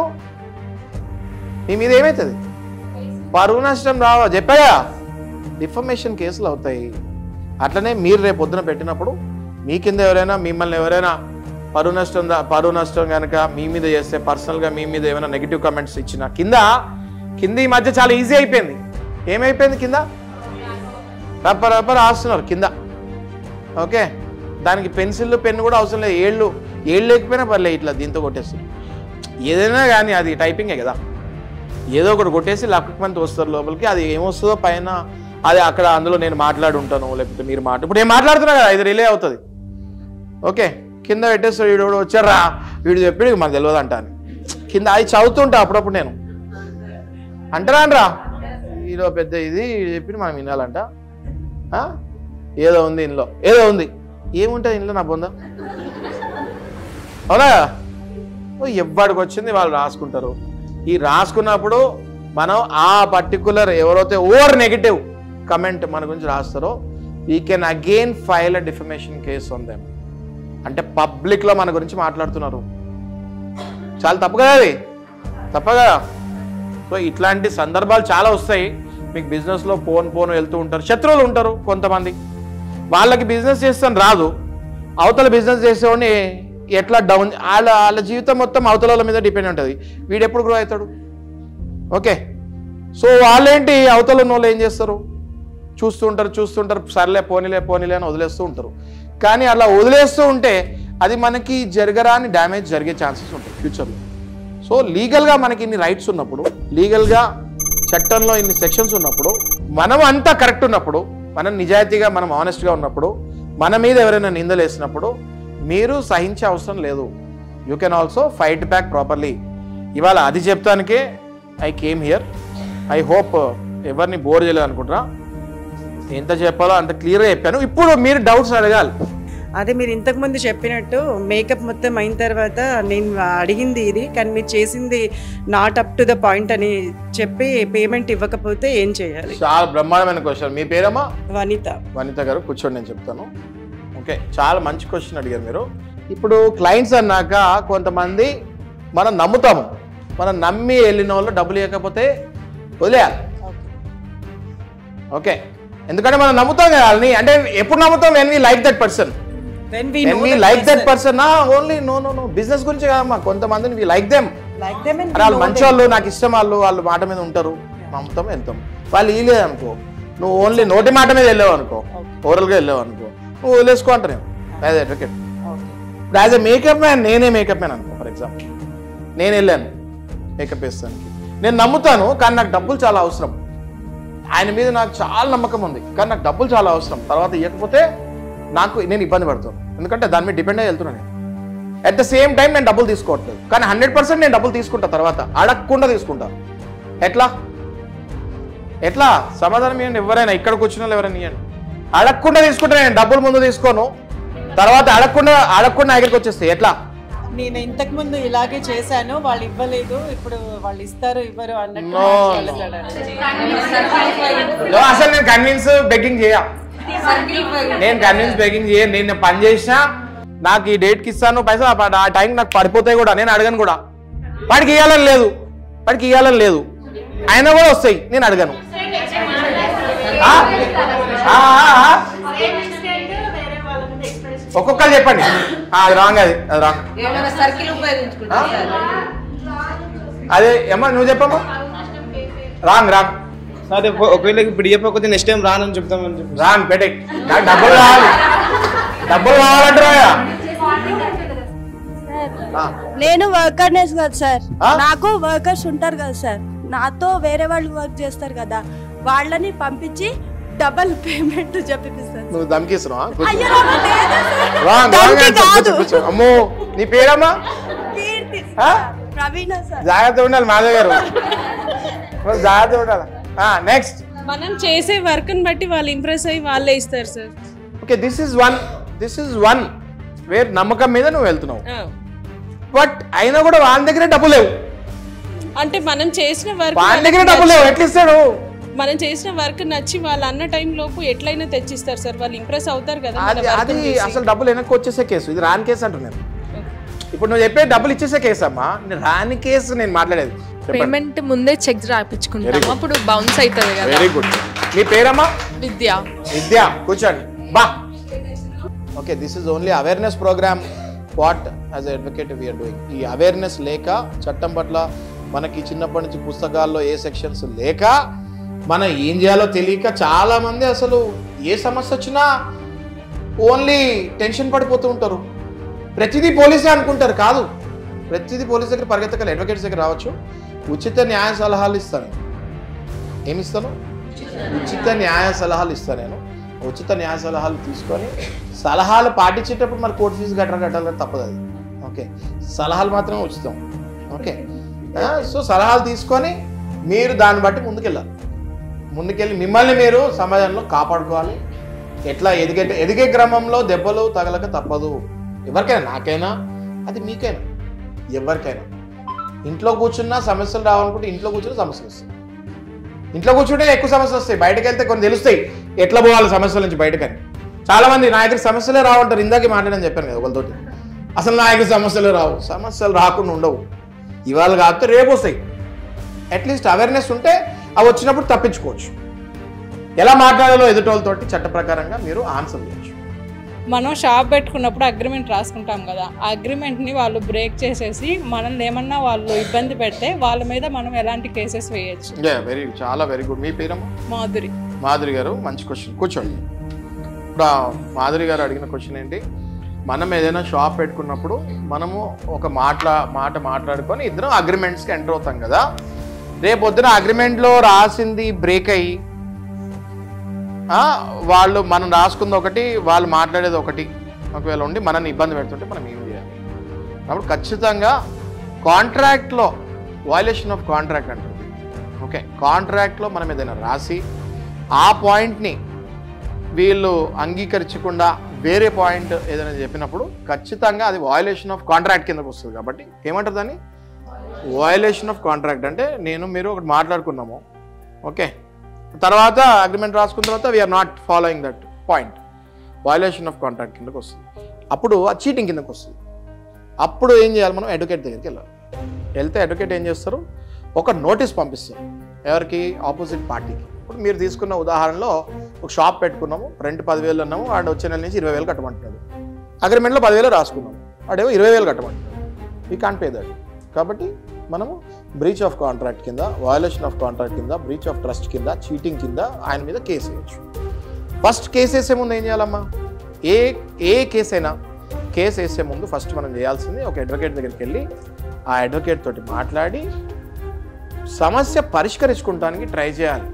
మీ మీద ఏమవుతుంది పరువు నష్టం రావా చెప్పాగా డిఫర్మేషన్ కేసులు అవుతాయి అట్లనే మీరు రేపు పొద్దున పెట్టినప్పుడు మీ కింద ఎవరైనా మిమ్మల్ని ఎవరైనా పరువు నష్టం దా- పరువు నష్టం కనుక మీ మీద చేస్తే పర్సనల్గా మీ మీద ఏమైనా నెగిటివ్ కమెంట్స్ ఇచ్చిన కింద కింద ఈ మధ్య చాలా ఈజీ అయిపోయింది ఏమైపోయింది కింద రప్ప రప్ప రాస్తున్నారు కింద ఓకే దానికి పెన్సిల్ పెన్ కూడా అవసరం లేదు ఏళ్ళు ఏళ్ళు లేకపోయినా పర్లేదు ఇట్లా దీంతో కొట్టేస్తుంది ఏదైనా కానీ అది టైపింగే కదా ఏదో ఒకటి కొట్టేసి లక్ష మంది వస్తారు లోపలికి అది ఏమొస్తుందో పైన అది అక్కడ అందులో నేను మాట్లాడి ఉంటాను లేకపోతే మీరు మాట ఇప్పుడు నేను మాట్లాడుతున్నా కదా ఇది రిలే అవుతుంది ఓకే కింద పెట్టేస్తాడు వీడు కూడా వచ్చారా వీడు చెప్పి మనకు తెలియదు అంటాను కింద అది చదువుతుంటా అప్పుడప్పుడు నేను అంటారా ఈలో పెద్ద ఇది చెప్పి మనం వినాలంట ఆ? ఏదో ఉంది ఇంట్లో ఏదో ఉంది ఏముంటుంది ఇంట్లో నా బొంద అవునా ఓ ఎవ్వడికి వచ్చింది వాళ్ళు రాసుకుంటారు ఈ రాసుకున్నప్పుడు మనం ఆ పర్టికులర్ ఎవరైతే ఓవర్ నెగిటివ్ కమెంట్ మన గురించి రాస్తారో we can again file a defamation case on them అంటే పబ్లిక్లో మన గురించి మాట్లాడుతున్నారు చాలా తప్పు కదా అది తప్ప కదా సో ఇట్లాంటి సందర్భాలు చాలా వస్తాయి మీకు బిజినెస్లో పోన్ పోను వెళ్తూ ఉంటారు శత్రువులు ఉంటారు కొంతమంది వాళ్ళకి బిజినెస్ చేస్తాను రాదు అవతల బిజినెస్ చేసేవాడిని ఎట్లా డౌన్ వాళ్ళ వాళ్ళ జీవితం మొత్తం అవతల వాళ్ళ మీద డిపెండ్ ఉంటుంది వీడు ఎప్పుడు గ్రో అవుతాడు ఓకే సో వాళ్ళేంటి అవతల ఉన్న వాళ్ళు ఏం చేస్తారు చూస్తూ ఉంటారు చూస్తుంటారు సర్లే పోనీలే పోనీలే అని వదిలేస్తూ ఉంటారు కానీ అలా వదిలేస్తూ ఉంటే అది మనకి జరగరాని డ్యామేజ్ జరిగే ఛాన్సెస్ ఉంటాయి ఫ్యూచర్లో సో లీగల్గా మనకి ఇన్ని రైట్స్ ఉన్నప్పుడు లీగల్గా చట్టంలో ఇన్ని సెక్షన్స్ ఉన్నప్పుడు మనం అంతా కరెక్ట్ ఉన్నప్పుడు మనం నిజాయితీగా మనం ఆనెస్ట్గా ఉన్నప్పుడు మన మీద ఎవరైనా నిందలు వేసినప్పుడు మీరు సహించే అవసరం లేదు you can also fight back properly ఇవాళ అది చెప్తానికే I came here I hope ఎవరిని బోర్ చేయలేదు అనుకుంటున్నా ఎంత చెప్పాలో అంత క్లియర్గా చెప్పాను ఇప్పుడు మీరు డౌట్స్ అడగాలి అదే మీరు ఇంతకు ముందు చెప్పినట్టు మేకప్ మొత్తం అయిన తర్వాత నేను అడిగింది ఇది కానీ మీరు చేసింది not up to the point అని చెప్పి పేమెంట్ ఇవ్వకపోతే ఏం చేయాలి చాలా బ్రహ్మాండమైన క్వశ్చన్ మీ పేరమ్మా వనిత వనిత గారు కూర్చోండి నేను చెప్తాను ఓకే చాలా మంచి క్వశ్చన్ అడిగారు మీరు ఇప్పుడు క్లయింట్స్ అన్నాక కొంతమంది మనం నమ్ముతాము మనం నమ్మి వెళ్ళిన వాళ్ళు డబ్బులు ఇవ్వకపోతే వదిలేయాలి ఓకే ఎందుకంటే మనం నమ్ముతాం కదా వాళ్ళని అంటే ఎప్పుడు నమ్ముతాం when we like that person when we when we like that person only no no no business గురించి కాదమ్మా కొంతమందిని we like them like them అరే వాళ్ళు మంచి వాళ్ళు నాకు ఇష్టం వాళ్ళు వాళ్ళు మాట మీద ఉంటారు నమ్ముతాం వెళ్తాం వాళ్ళు ఇలేదు అనుకో నువ్వు ఓన్లీ నోటి మాట మీద వెళ్ళావు అనుకో ఓవరాల్గా వెళ్ళావు అనుకో నువ్వు వదిలేసుకో అంట నేను యాజ్ అడ్వకేట్ ఇప్పుడు యాజ్ ఎ మేకప్ మ్యాన్ నేనే మేకప్ మ్యాన్ అనుకో ఫర్ ఎగ్జాంపుల్ నేను వెళ్ళాను మేకప్ వేస్తానికి నేను నమ్ముతాను కానీ నాకు డబ్బులు చాలా అవసరం ఆయన మీద నాకు చాలా నమ్మకం ఉంది కానీ నాకు డబ్బులు చాలా అవసరం తర్వాత ఇవ్వకపోతే నాకు నేను ఇబ్బంది పడతాను ఎందుకంటే దాని మీద డిపెండ్ అయ్యి వెళ్తున్నాను నేను అట్ ద సేమ్ టైం నేను డబ్బులు తీసుకోవట్లేదు కానీ హండ్రెడ్ పర్సెంట్ నేను డబ్బులు తీసుకుంటా తర్వాత అడగకుండా తీసుకుంటా ఎట్లా ఎట్లా సమాధానం ఇవ్వండి ఎవరైనా ఇక్కడ కూర్చున్న వాళ్ళు ఎవరైనా ఇవ్వండి అడగకుండా తీసుకుంటే నేను డబ్బులు ముందు తీసుకోను తర్వాత అడగకుండా అడగకుండా దగ్గరికి వచ్చేస్తాయి ఎట్లా నేను ఇంతకు ముందు ఇలాగే చేశాను వాళ్ళు ఇవ్వలేదు ఇప్పుడు వాళ్ళు ఇస్తారు ఇవ్వరు అన్నట్టు No, మాట్లాడారు. No, అసలు నేను కన్విన్స్ బెగ్గింగ్ చేయ నేను కన్విన్స్ బెగ్గింగ్ చేయ నేను పని చేసినా నాకు ఈ డేట్కి ఇస్తాను పైసా ఆ టైం నాకు పడిపోతాయి కూడా నేను అడగను కూడా వాడికి ఇవ్వాలని లేదు వాడికి ఇవ్వాలని లేదు అయినా కూడా వస్తాయి నేను అడగను ఆ? ఆ, ఆ, ఆ? ఒక్కొక్కరు చెప్పండి ఆ, అది రాంగ్ అది అది రాంగ్ ఏమైనా సర్కిల్ ఉపయోగించుకుంటారు సార్ అదే ఏమన్నా నువ్వు చెప్పమ్మా రాంగ్ రాంగ్ అదే ఒకవేళ ఇప్పుడు చెప్పకపోతే నెక్స్ట్ టైం రానని చెప్తామని చెప్పి రాంగ్ పెట్టే నాకు డబ్బులు కావాలి డబ్బులు కావాలంటారా ఆ, నేను వర్కర్నెస్ కదా సార్ ఆ? నాకు వర్కర్స్ ఉంటారు కదా సార్ నాతో వేరే వాళ్ళు వర్క్ చేస్తారు కదా వాళ్ళని పంపించి డబల్ పేమెంట్ చెప్పిస్తారు నువ్వు దమ్కిస్తున్నావా కూర్చో. అయ్యో రామ, లేదు సార్. రాంగ్ రాంగ్ దమ్కి ఆన్సర్. కూర్చో, కాదు. కూర్చో. అమ్మో నీ పేరమ్మా కీర్తి ఆ? ప్రవీణ సార్ జాగ్రత్త ఉండాలి మాధవ్ గారు నువ్వు జాగ్రత్త ఉండాలి నెక్స్ట్ మనం చేసే వర్క్ని బట్టి వాళ్ళు ఇంప్రెస్ అయ్యి వాళ్ళే ఇస్తారు sir okay this is one this is one where నమ్మకం మీద నువ్వు వెళ్తున్నావు ఆ. బట్ అయినా కూడా వాళ్ళ దగ్గర డబ్బు లేవు అంటే మనం చేసిన వర్క్ వాళ్ళ దగ్గర డబ్బు లేవు ఎట్లా ఇస్తాడు మనం చేసిన వర్క్ నచ్చి వాళ్ళు అన్న టైం లోపు ఎట్లయినా తెచ్చిస్తారు సార్ వాళ్ళు ఇంప్రెస్ అవుతారు కదా మన అది work అది ని చూసి. అసలు డబ్బులు వెనక్కి వచ్చేసే కేసు ఇది రాని కేసు అంటున్నాను ఇప్పుడు నువ్వు చెప్పే డబ్బులు ఇచ్చేసే కేసు అమ్మా నేను రాని కేసు నేను మాట్లాడేది చెప్పండి పేమెంట్ ముందే చెక్ రాయించుకుంటాం అప్పుడు బౌన్స్ అవుతుంది కదా వెరీ గుడ్ మీ పేరమ్మా విద్య విద్య కూర్చోండి బా okay this is only awareness programme what as advocate we are doing ఈ అవేర్నెస్ లేక చట్టం పట్ల మనకి చిన్నప్పటి నుంచి పుస్తకాల్లో ఏ సెక్షన్స్ లేక మనం ఏం చేయాలో తెలియక చాలా మంది అసలు ఏ సమస్య వచ్చినా ఓన్లీ టెన్షన్ పడిపోతూ ఉంటారు ప్రతిదీ పోలీసే అనుకుంటారు కాదు ప్రతిదీ పోలీస్ దగ్గర పరిగెత్తగల అడ్వకేట్స్ దగ్గర రావచ్చు ఉచిత న్యాయ సలహాలు ఇస్తాను ఏమి ఇస్తాను ఉచిత న్యాయ సలహాలు ఇస్తాను నేను ఉచిత న్యాయ సలహాలు తీసుకొని సలహాలు పాటించేటప్పుడు మరి కోర్టు ఫీజు కట్టడం కట్టాలని తప్పదు అది ఓకే సలహాలు మాత్రమే ఉచితం ఓకే ఆ, సో సలహాలు తీసుకొని మీరు దాన్ని బట్టి ముందుకెళ్ళాలి ముందుకెళ్ళి మిమ్మల్ని మీరు సమాజంలో కాపాడుకోవాలి ఎట్లా ఎదిగే ఎదిగే క్రమంలో దెబ్బలు తగలక తప్పదు ఎవరికైనా నాకైనా అది మీకైనా ఎవరికైనా ఇంట్లో కూర్చున్నా సమస్యలు రావాలనుకుంటే ఇంట్లో కూర్చున్న సమస్యలు వస్తాయి ఇంట్లో కూర్చుంటే ఎక్కువ సమస్యలు వస్తాయి బయటకు వెళ్తే కొన్ని తెలుస్తాయి ఎట్లా పోవాలి సమస్యల నుంచి బయటకని చాలా మంది నా దగ్గర సమస్యలే రావంటారు ఇందాకే మాట్లాడని చెప్పాను కదా ఒకరితోటి అసలు నా దగ్గర సమస్యలు రావు సమస్యలు రాకుండా ఉండవు ఇవాళ కాకపోతే రేపు వస్తాయి అట్లీస్ట్ అవేర్నెస్ ఉంటే అవి వచ్చినప్పుడు తప్పించుకోవచ్చు ఎలా మాట్లాడాలో ఎదుటోళ్ళతోటి చట్ట ప్రకారంగా మీరు ఆన్సర్ చేయొచ్చు మనం షాప్ పెట్టుకున్నప్పుడు అగ్రిమెంట్ రాసుకుంటాం కదా ఆ అగ్రిమెంట్ని వాళ్ళు బ్రేక్ చేసేసి మనల్ని ఏమన్నా వాళ్ళు ఇబ్బంది పెడితే వాళ్ళ మీద మనం ఎలాంటి కేసెస్ వేయచ్చు వెరీ చాలా వెరీ గుడ్ మీ పేరమ్మా మాధురి మాధురి గారు మంచి క్వశ్చన్ కూర్చోండి ఇప్పుడు ఆ మాధురి గారు అడిగిన క్వశ్చన్ ఏంటి మనం ఏదైనా షాప్ పెట్టుకున్నప్పుడు మనము ఒక మాట్లా మాట మాట్లాడుకొని ఇద్దరం అగ్రిమెంట్స్కి ఎంటర్ అవుతాం కదా రేపు పొద్దున అగ్రిమెంట్లో రాసింది బ్రేక్ అయ్యి ఆ, వాళ్ళు మనం రాసుకుంది ఒకటి వాళ్ళు మాట్లాడేది ఒకటి ఒకవేళ ఉండి మనల్ని ఇబ్బంది పెడుతుంటే మనం ఏం చేయాలి కాబట్టి ఖచ్చితంగా కాంట్రాక్ట్లో వయలేషన్ ఆఫ్ కాంట్రాక్ట్ అంటుంది ఓకే కాంట్రాక్ట్లో మనం ఏదైనా రాసి ఆ పాయింట్ని వీళ్ళు అంగీకరించకుండా వేరే పాయింట్ ఏదైనా చెప్పినప్పుడు ఖచ్చితంగా అది వయలేషన్ ఆఫ్ కాంట్రాక్ట్ కిందకు వస్తుంది కాబట్టి ఏమంటారు దాన్ని వయలేషన్ ఆఫ్ కాంట్రాక్ట్ అంటే నేను మీరు ఒకటి మాట్లాడుకున్నాము ఓకే తర్వాత అగ్రిమెంట్ రాసుకున్న తర్వాత we are not following that point violation of contract కిందకు వస్తుంది అప్పుడు ఆ చీటింగ్ కిందకు వస్తుంది అప్పుడు ఏం చేయాలి మనం అడ్వకేట్ దగ్గరికి వెళ్ళాలి వెళ్తే అడ్వకేట్ ఏం చేస్తారు ఒక నోటీస్ పంపిస్తారు ఎవరికి ఆపోజిట్ పార్టీకి ఇప్పుడు మీరు తీసుకున్న ఉదాహరణలో ఒక షాప్ పెట్టుకున్నాము రెంట్ పదివేలు అన్నాము వాడు వచ్చే నెల నుంచి ఇరవై వేలు కట్టమంటున్నాడు అగ్రిమెంట్లో పదివేలు రాసుకున్నాము వాడేమో ఇరవై వేలు కట్టమంటున్నాడు వీ కాంట్ పే దట్ కాబట్టి మనము బ్రీచ్ ఆఫ్ కాంట్రాక్ట్ కింద వయలేషన్ ఆఫ్ కాంట్రాక్ట్ కింద బ్రీచ్ ఆఫ్ ట్రస్ట్ కింద చీటింగ్ కింద ఆయన మీద కేసు వేయచ్చు ఫస్ట్ కేసు వేసే ముందు ఏం చేయాలమ్మా ఏ ఏ కేసు అయినా కేసు వేసే ముందు ఫస్ట్ మనం చేయాల్సింది ఒక అడ్వకేట్ దగ్గరికి వెళ్ళి ఆ అడ్వకేట్ తోటి మాట్లాడి సమస్య పరిష్కరించుకోవడానికి ట్రై చేయాలి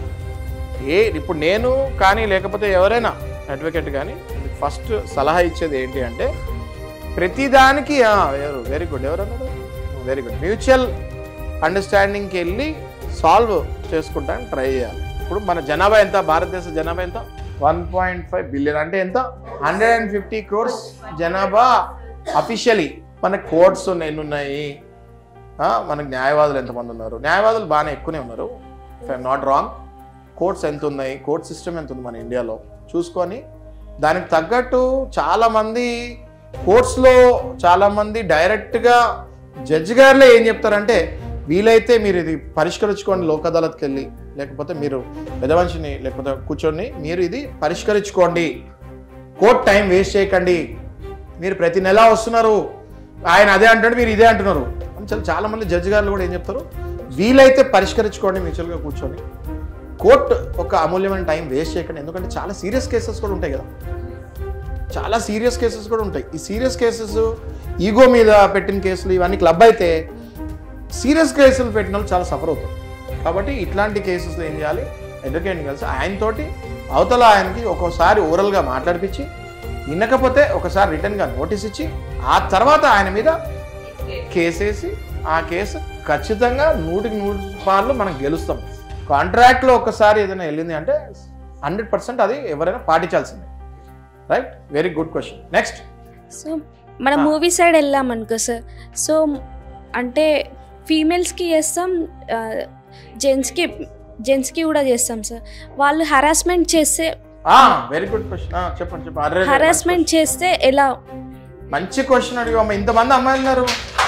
ఏ ఇప్పుడు నేను కానీ లేకపోతే ఎవరైనా అడ్వకేట్ కానీ ఫస్ట్ సలహా ఇచ్చేది ఏంటి అంటే ప్రతిదానికి వెరీ గుడ్ ఎవరన్నారు వెరీ గుడ్ మ్యూచువల్ అండర్స్టాండింగ్కి వెళ్ళి సాల్వ్ చేసుకుంటానికి ట్రై చేయాలి ఇప్పుడు మన జనాభా ఎంత భారతదేశ జనాభా ఎంత వన్ పాయింట్ ఫైవ్ బిలియన్ అంటే ఎంత హండ్రెడ్ అండ్ ఫిఫ్టీ క్రోర్స్ జనాభా అఫీషియలీ మన కోర్ట్స్ ఎన్ని ఉన్నాయి ఆ, మనకు న్యాయవాదులు ఎంతమంది ఉన్నారు న్యాయవాదులు బాగానే ఎక్కువనే ఉన్నారు if I'm not wrong courts ఎంత ఉన్నాయి కోర్ట్ సిస్టమ్ ఎంత ఉంది మన ఇండియాలో చూసుకొని దానికి తగ్గట్టు చాలామంది కోర్ట్స్లో చాలామంది డైరెక్ట్గా జడ్జి గారులే ఏం చెప్తారంటే వీలైతే మీరు ఇది పరిష్కరించుకోండి లోక్ అదాలత్కి వెళ్ళి లేకపోతే మీరు పెదవంశిని లేకపోతే కూర్చొని మీరు ఇది పరిష్కరించుకోండి కోర్ట్ టైం వేస్ట్ చేయకండి మీరు ప్రతి నెల వస్తున్నారు ఆయన అదే అంటాడు మీరు ఇదే అంటున్నారు అని చాలా చాలా మంది జడ్జి గారు కూడా ఏం చెప్తారు వీలైతే పరిష్కరించుకోండి మ్యూచువల్గా కూర్చొని కోర్టు ఒక అమూల్యమైన టైం వేస్ట్ చేయకండి ఎందుకంటే చాలా సీరియస్ కేసెస్ కూడా ఉంటాయి కదా చాలా సీరియస్ కేసెస్ కూడా ఉంటాయి ఈ సీరియస్ కేసెస్ ఈగో మీద పెట్టిన కేసులు ఇవన్నీ క్లబ్ అయితే సీరియస్ కేసులు పెట్టిన వాళ్ళు చాలా సఫర్ అవుతారు కాబట్టి ఇట్లాంటి కేసెస్లో ఏం చేయాలి అడ్వకేట్ని కలిసి ఆయనతోటి అవతల ఆయనకి ఒక్కోసారి ఓరల్గా మాట్లాడిపించి వినకపోతే ఒకసారి రిటర్న్గా నోటీస్ ఇచ్చి ఆ తర్వాత ఆయన మీద కేసేసి ఆ కేసు ఖచ్చితంగా నూటికి నూరు పార్లు మనం గెలుస్తాం కాంట్రాక్ట్లో ఒకసారి ఏదైనా వెళ్ళింది అంటే హండ్రెడ్ పర్సెంట్ అది ఎవరైనా పాటించాల్సిందే right very good question next so మన మూవీ సైడ్ వెళ్ళాం అనుకో సార్ సో అంటే ఫీమేల్స్కి చేస్తాం జెంట్స్కి జెంట్స్కి కూడా చేస్తాం సార్ వాళ్ళు హరాస్మెంట్ చేస్తే వెరీ గుడ్ క్వశ్చన్ చెప్పండి చెప్పండి అర్రే, హరాస్మెంట్ చేస్తే ఎలా మంచి క్వశ్చన్ అడిగా అమ్మ ఇంతమంది అమ్మాయిలు ఉన్నారు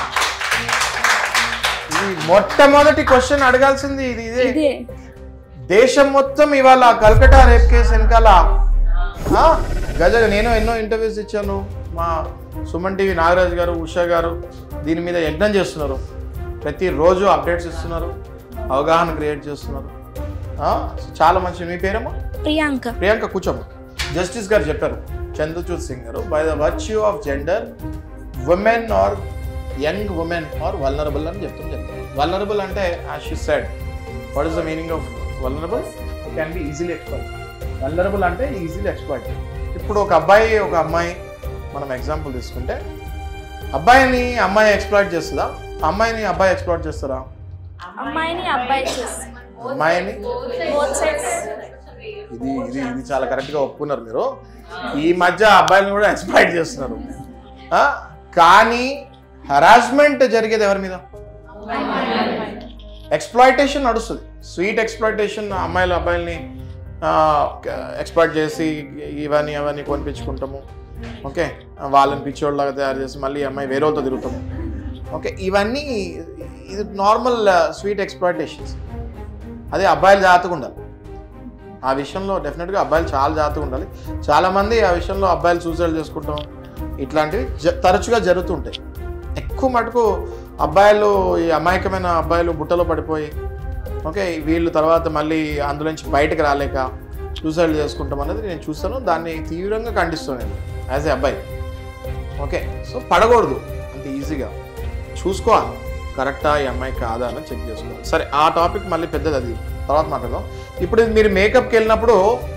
ఇది మొట్టమొదటి క్వశ్చన్ అడగాల్సింది ఇది ఇదే ఇదే దేశం మొత్తం ఇవాళ కల్కటా రేప్ కేసు వెనకాల ఆ, గజ నేను ఎన్నో ఇంటర్వ్యూస్ ఇచ్చాను మా సుమన్ టీవీ నాగరాజ్ గారు ఉషా గారు దీని మీద యజ్ఞం చేస్తున్నారు ప్రతిరోజు అప్డేట్స్ ఇస్తున్నారు అవగాహన క్రియేట్ చేస్తున్నారు ఆ, చాలా మంచి మీ పేరేమో ప్రియాంక ప్రియాంక కూర్చోమ్మ జస్టిస్ గారు చెప్పారు చంద్రచూడ్ సింగ్ గారు by the virtue of gender women are young women are vulnerable అని చెప్తుంది చెప్తారు వల్నరబుల్ అంటే she said what is the meaning of vulnerable can be easily expert vulnerable అంటే ఈజీలీ ఎక్స్పర్ట్ ఇప్పుడు ఒక అబ్బాయి ఒక అమ్మాయి మనం ఎగ్జాంపుల్ తీసుకుంటే అబ్బాయిని అమ్మాయి ఎక్స్ప్లాయిట్ చేస్తుందా అమ్మాయిని అబ్బాయి ఎక్స్ప్లాయిట్ చేస్తారా అమ్మాయిని అబ్బాయి చేస్తాం అమ్మాయిని బోత్ సైడ్స్ ఇది ఇది ఇది చాలా కరెక్ట్గా ఒప్పుకున్నారు మీరు ఈ మధ్య అబ్బాయిలను కూడా ఎక్స్ప్లాయిట్ చేస్తున్నారు ఆ, కానీ హరాస్మెంట్ జరిగేది ఎవరి మీద ఎక్స్ప్లాయిటేషన్ నడుస్తుంది స్వీట్ ఎక్స్ప్లాయిటేషన్ అమ్మాయిలు అబ్బాయిల్ని ఎక్స్ప్లాయిట్ చేసి ఇవన్నీ అవన్నీ కొనిపించుకుంటాము ఓకే వాళ్ళని పిచ్చోళ్ళలాగా తయారు చేసి మళ్ళీ ఈ అమ్మాయి వేరే వాళ్ళతో తిరుగుతాము ఓకే ఇవన్నీ ఇది నార్మల్ స్వీట్ ఎక్స్ప్లాయిటేషన్స్ అదే అబ్బాయిలు జాగ్రత్తగా ఉండాలి ఆ విషయంలో డెఫినెట్గా అబ్బాయిలు చాలా జాగ్రత్తగా ఉండాలి చాలామంది ఆ విషయంలో అబ్బాయిలు సూసైడ్ చేసుకుంటాం ఇట్లాంటివి జ- తరచుగా జరుగుతుంటాయి ఎక్కువ మటుకు అబ్బాయిలు ఈ అమాయకమైన అబ్బాయిలు బుట్టలో పడిపోయి ఓకే వీళ్ళు తర్వాత మళ్ళీ అందులో నుంచి బయటకు రాలేక సూసైడ్ చేసుకుంటాం అనేది నేను చూస్తాను దాన్ని తీవ్రంగా ఖండిస్తాను నేను యాజ్ ఏ అబ్బాయి ఓకే సో పడకూడదు అంత ఈజీగా చూసుకోవాలి కరెక్టా ఈ అమ్మాయి కాదా అని చెక్ చేసుకోవాలి సరే ఆ టాపిక్ మళ్ళీ పెద్దది అది తర్వాత మాట్లాడదాం ఇప్పుడు మీరు మేకప్కి వెళ్ళినప్పుడు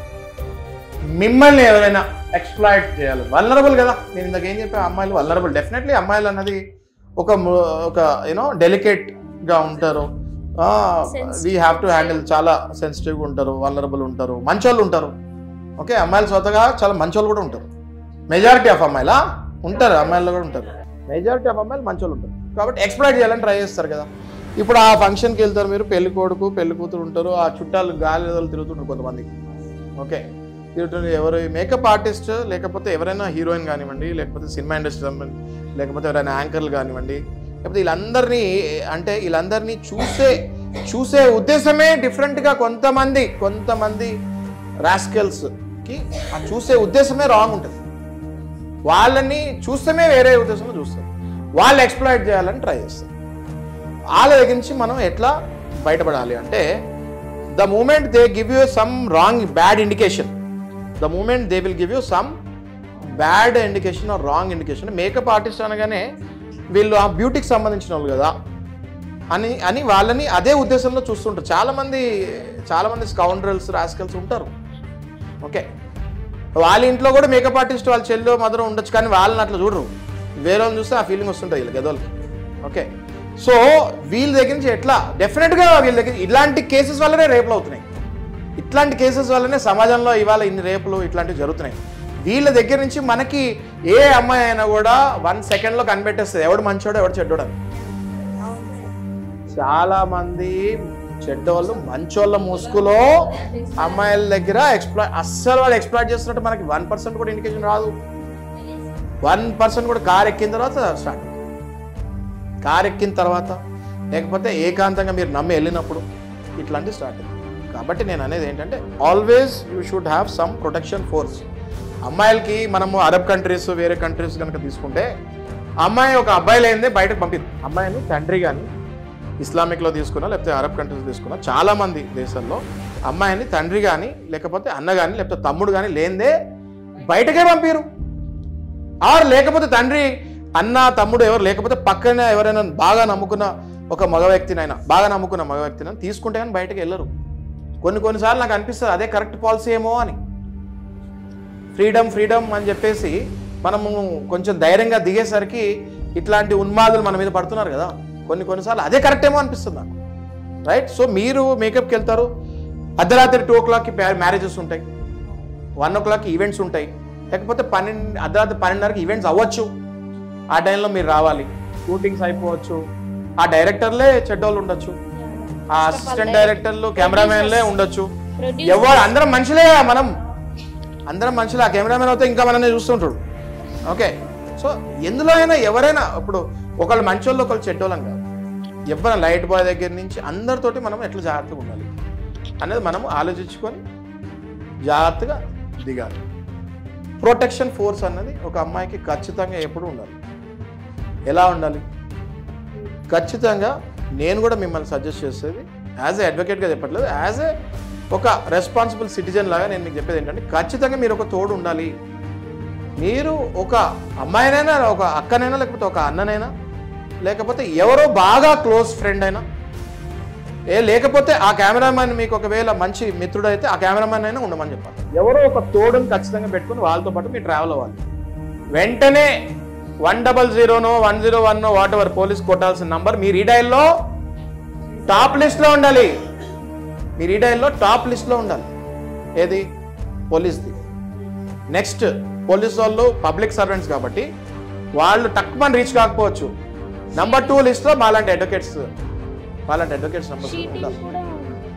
మిమ్మల్ని ఎవరైనా ఎక్స్ప్లాయిట్ చేయాలి వల్నరబుల్ కదా నేను ఇందాక ఏం చెప్పా అమ్మాయిలు వల్నరబుల్ డెఫినెట్లీ అమ్మాయిలు అన్నది ఒక ము- ఒక యూనో డెలికేట్గా ఉంటారు వీ హ్యావ్ టు హ్యాండిల్ చాలా సెన్సిటివ్గా ఉంటారు వల్నరబుల్ ఉంటారు మంచోళ్ళు ఉంటారు ఓకే అమ్మాయిలు స్వతగా చాలా మంచోళ్ళు కూడా ఉంటారు మెజారిటీ ఆఫ్ అమ్మాయిలా ఉంటారు అమ్మాయిలు కూడా ఉంటారు మెజారిటీ ఆఫ్ అమ్మాయిలు మంచోళ్ళు ఉంటారు కాబట్టి ఎక్స్ప్లాయిట్ చేయాలని ట్రై చేస్తారు కదా ఇప్పుడు ఆ ఫంక్షన్కి వెళ్తారు మీరు పెళ్లి కొడుకు పెళ్లి కూతురు ఉంటారు ఆ చుట్టాలు గాలి తిరుగుతుంటారు కొంతమంది ఓకే తిరుగుతుంది ఎవరు మేకప్ ఆర్టిస్ట్ లేకపోతే ఎవరైనా హీరోయిన్ కానివ్వండి లేకపోతే సినిమా ఇండస్ట్రీ లేకపోతే ఎవరైనా యాంకర్లు కానివ్వండి లేకపోతే వీళ్ళందరినీ అంటే వీళ్ళందరినీ చూసే చూసే ఉద్దేశమే డిఫరెంట్గా కొంతమంది కొంతమంది రాస్కెల్స్కి ఆ చూసే ఉద్దేశమే రాంగ్ ఉంటుంది వాళ్ళని చూస్తేనే వేరే ఉద్దేశంలో చూస్తారు వాళ్ళు ఎక్స్ప్లాయిట్ చేయాలని ట్రై చేస్తారు వాళ్ళ దగ్గర నుంచి మనం ఎట్లా బయటపడాలి అంటే the moment they give you some wrong bad indication the moment they will give you some bad indication or wrong indication makeup artist అనగానే వీళ్ళు ఆ బ్యూటీకి సంబంధించిన వాళ్ళు కదా అని అని వాళ్ళని అదే ఉద్దేశంలో చూస్తుంటారు చాలామంది చాలామంది స్కౌండ్రల్స్ రాస్కల్స్ ఉంటారు ఓకే వాళ్ళ ఇంట్లో కూడా మేకప్ ఆర్టిస్ట్ వాళ్ళ చెల్లి మదర్ ఉండొచ్చు కానీ వాళ్ళని అట్లా చూడరు వేరే వాళ్ళని చూస్తే ఆ ఫీలింగ్ వస్తుంటుంది వీళ్ళకి గదోళ్ళకి ఓకే సో వీళ్ళ దగ్గర నుంచి ఎట్లా డెఫినెట్గా వీళ్ళ దగ్గర ఇలాంటి కేసెస్ వల్లనే రేపులు అవుతున్నాయి ఇట్లాంటి కేసెస్ వల్లనే సమాజంలో ఇవాళ ఇన్ని రేపులు ఇట్లాంటివి జరుగుతున్నాయి వీళ్ళ దగ్గర నుంచి మనకి ఏ అమ్మాయి అయినా కూడా వన్ సెకండ్లో కనిపెట్టేస్తుంది ఎవడు మంచోడు ఎవడు చెడ్డోడు అని చాలా మంది చెడ్డోళ్ళు మంచోళ్ళ ముసుగులో అమ్మాయిల దగ్గర ఎక్స్ప్లాయ్ అస్సలు వాళ్ళు ఎక్స్ప్లాయిట్ చేస్తున్నట్టు మనకి వన్ పర్సెంట్ కూడా ఇండికేషన్ రాదు వన్ పర్సెంట్ కూడా కార్ ఎక్కిన తర్వాత స్టార్ట్ కార్ ఎక్కిన తర్వాత లేకపోతే ఏకాంతంగా మీరు నమ్మి వెళ్ళినప్పుడు ఇట్లాంటివి స్టార్ట్ అయింది కాబట్టి నేను అనేది ఏంటంటే always you should have some protection force అమ్మాయిలకి మనము అరబ్ కంట్రీస్ వేరే కంట్రీస్ కనుక తీసుకుంటే అమ్మాయి ఒక అబ్బాయి లేనిదే బయటకు పంపింది అమ్మాయిని తండ్రి కానీ ఇస్లామిక్లో తీసుకున్నా లేకపోతే అరబ్ కంట్రీస్ తీసుకున్నా చాలా మంది దేశాల్లో అమ్మాయిని తండ్రి కానీ లేకపోతే అన్న కానీ లేకపోతే తమ్ముడు కానీ లేనిదే బయటకే పంపిరు ఆర్ లేకపోతే తండ్రి అన్న తమ్ముడు ఎవరు లేకపోతే పక్కన ఎవరైనా బాగా నమ్ముకున్న ఒక మగ వ్యక్తినైనా బాగా నమ్ముకున్న మగ వ్యక్తినైనా తీసుకుంటే కానీ బయటకు వెళ్ళరు కొన్ని కొన్నిసార్లు నాకు అనిపిస్తుంది అదే కరెక్ట్ పాలసీ ఏమో అని ఫ్రీడమ్ ఫ్రీడమ్ అని చెప్పేసి మనము కొంచెం ధైర్యంగా దిగేసరికి ఇట్లాంటి ఉన్మాదులు మన మీద పడుతున్నారు కదా కొన్ని కొన్నిసార్లు అదే కరెక్ట్ ఏమో అనిపిస్తుంది నాకు రైట్ సో మీరు మేకప్కి వెళ్తారు అర్ధరాత్రి టూ ఓ క్లాక్కి మ్యారేజెస్ ఉంటాయి వన్ ఓ క్లాక్ ఈవెంట్స్ ఉంటాయి లేకపోతే పన్నెండు అర్ధరాత్రి పన్నెండున్నరకి ఈవెంట్స్ అవ్వచ్చు ఆ టైంలో మీరు రావాలి షూటింగ్స్ అయిపోవచ్చు ఆ డైరెక్టర్లే చెడ్డోళ్ళు ఉండొచ్చు ఆ అసిస్టెంట్ డైరెక్టర్లు కెమెరామెన్లే ఉండొచ్చు ఎవరు అందరం మనుషులే మనం అందరం మనుషులు ఆ కెమెరామెన్ అయితే ఇంకా మనల్ని చూస్తుంటాడు ఓకే సో ఎందులో అయినా ఎవరైనా ఇప్పుడు ఒకళ్ళు మంచోళ్ళు ఒకళ్ళు చెడ్డోళ్ళని కాదు ఎవరైనా లైట్ బాయ్ దగ్గర నుంచి అందరితోటి మనం ఎట్లా జాగ్రత్తగా ఉండాలి అనేది మనం ఆలోచించుకొని జాగ్రత్తగా దిగాలి ప్రొటెక్షన్ ఫోర్స్ అన్నది ఒక అమ్మాయికి ఖచ్చితంగా ఎప్పుడు ఉండాలి ఎలా ఉండాలి ఖచ్చితంగా నేను కూడా మిమ్మల్ని సజెస్ట్ చేసేది యాజ్ ఏ అడ్వకేట్గా చెప్పట్లేదు యాజ్ ఏ ఒక రెస్పాన్సిబుల్ సిటిజన్ లాగా నేను మీకు చెప్పేది ఏంటంటే ఖచ్చితంగా మీరు ఒక తోడు ఉండాలి మీరు ఒక అమ్మాయినైనా ఒక అక్కనైనా లేకపోతే ఒక అన్ననైనా లేకపోతే ఎవరో బాగా క్లోజ్ ఫ్రెండ్ అయినా ఏ లేకపోతే ఆ కెమెరామ్యాన్ మీకు ఒకవేళ మంచి మిత్రుడు అయితే ఆ కెమెరామ్యాన్ అయినా ఉండమని చెప్పాలి ఎవరో ఒక తోడుని ఖచ్చితంగా పెట్టుకుని వాళ్ళతో పాటు మీరు ట్రావెల్ అవ్వాలి వెంటనే వన్ డబల్ జీరోనో one zero one whatever police కొట్టాల్సిన నంబర్ మీ రీడైల్లో టాప్ లిస్ట్లో ఉండాలి మీ రీడైల్లో టాప్ లిస్ట్లో ఉండాలి ఏది పోలీస్ది నెక్స్ట్ పోలీస్ వాళ్ళు పబ్లిక్ సర్వెంట్స్ కాబట్టి వాళ్ళు తక్కువ రీచ్ కాకపోవచ్చు నంబర్ టూ లిస్ట్లో మాలాంటి అడ్వకేట్స్ మాలాంటి అడ్వకేట్స్ నంబర్ చీటింగ్ కూడా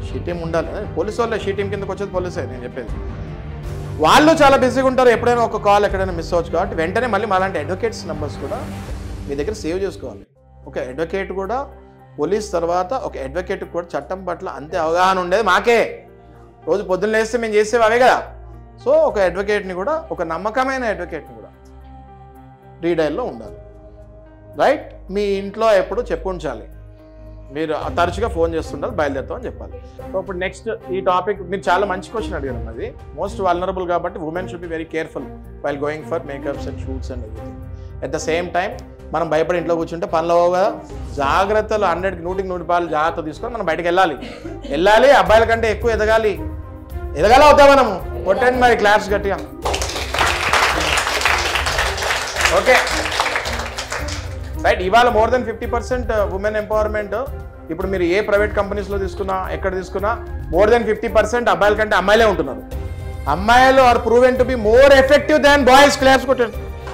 షీ టీం ఉండాలి పోలీసు వాళ్ళే షీ టీం కిందకి వచ్చేది పోలీసే నేను చెప్పేది వాళ్ళు చాలా బిజీగా ఉంటారు ఎప్పుడైనా ఒక కాల్ ఎక్కడైనా మిస్ అవ్వచ్చు కాబట్టి వెంటనే మళ్ళీ మాలాంటి అడ్వకేట్స్ నెంబర్స్ కూడా మీ దగ్గర సేవ్ చేసుకోవాలి ఒక అడ్వకేట్ కూడా పోలీస్ తర్వాత ఒక అడ్వకేట్ కూడా చట్టం పట్ల అంతే అవగాహన ఉండేది మాకే రోజు పొద్దున్న లేస్తే మేము చేసేవి అవే కదా సో ఒక అడ్వకేట్ని కూడా ఒక నమ్మకమైన అడ్వకేట్ని కూడా రీడైల్లో ఉండాలి రైట్ మీ ఇంట్లో ఎప్పుడు చెప్పుంచాలి మీరు తరచుగా ఫోన్ చేస్తుండాలి బయలుదేరుతామని చెప్పాలి సో ఇప్పుడు నెక్స్ట్ ఈ టాపిక్ మీరు చాలా మంచి క్వశ్చన్ అడిగారు అది మోస్ట్ వల్నరబుల్ కాబట్టి women should be very careful while going for makeups and shoots and everything at the same time మనం భయపడి ఇంట్లో కూర్చుంటే పనులు అవ్వవు కదా జాగ్రత్తలు హండ్రెడ్కి నూటికి నూటి పాలు జాగ్రత్త తీసుకొని మనం బయటకు వెళ్ళాలి వెళ్ళాలి అబ్బాయిల కంటే ఎక్కువ ఎదగాలి ఎదగాలి అవుతాం మనము కొట్టండి మరి క్లాస్ గట్టిగా ఓకే రైట్ ఇవాళ more than fifty percent women empowerment ఇప్పుడు మీరు ఏ ప్రైవేట్ కంపెనీస్లో తీసుకున్నా ఎక్కడ తీసుకున్నా మోర్ దెన్ ఫిఫ్టీ పర్సెంట్ అబ్బాయిల కంటే అమ్మాయిలే ఉంటున్నారు అమ్మాయిలు are proven to be more effective than boys class కొట్టండి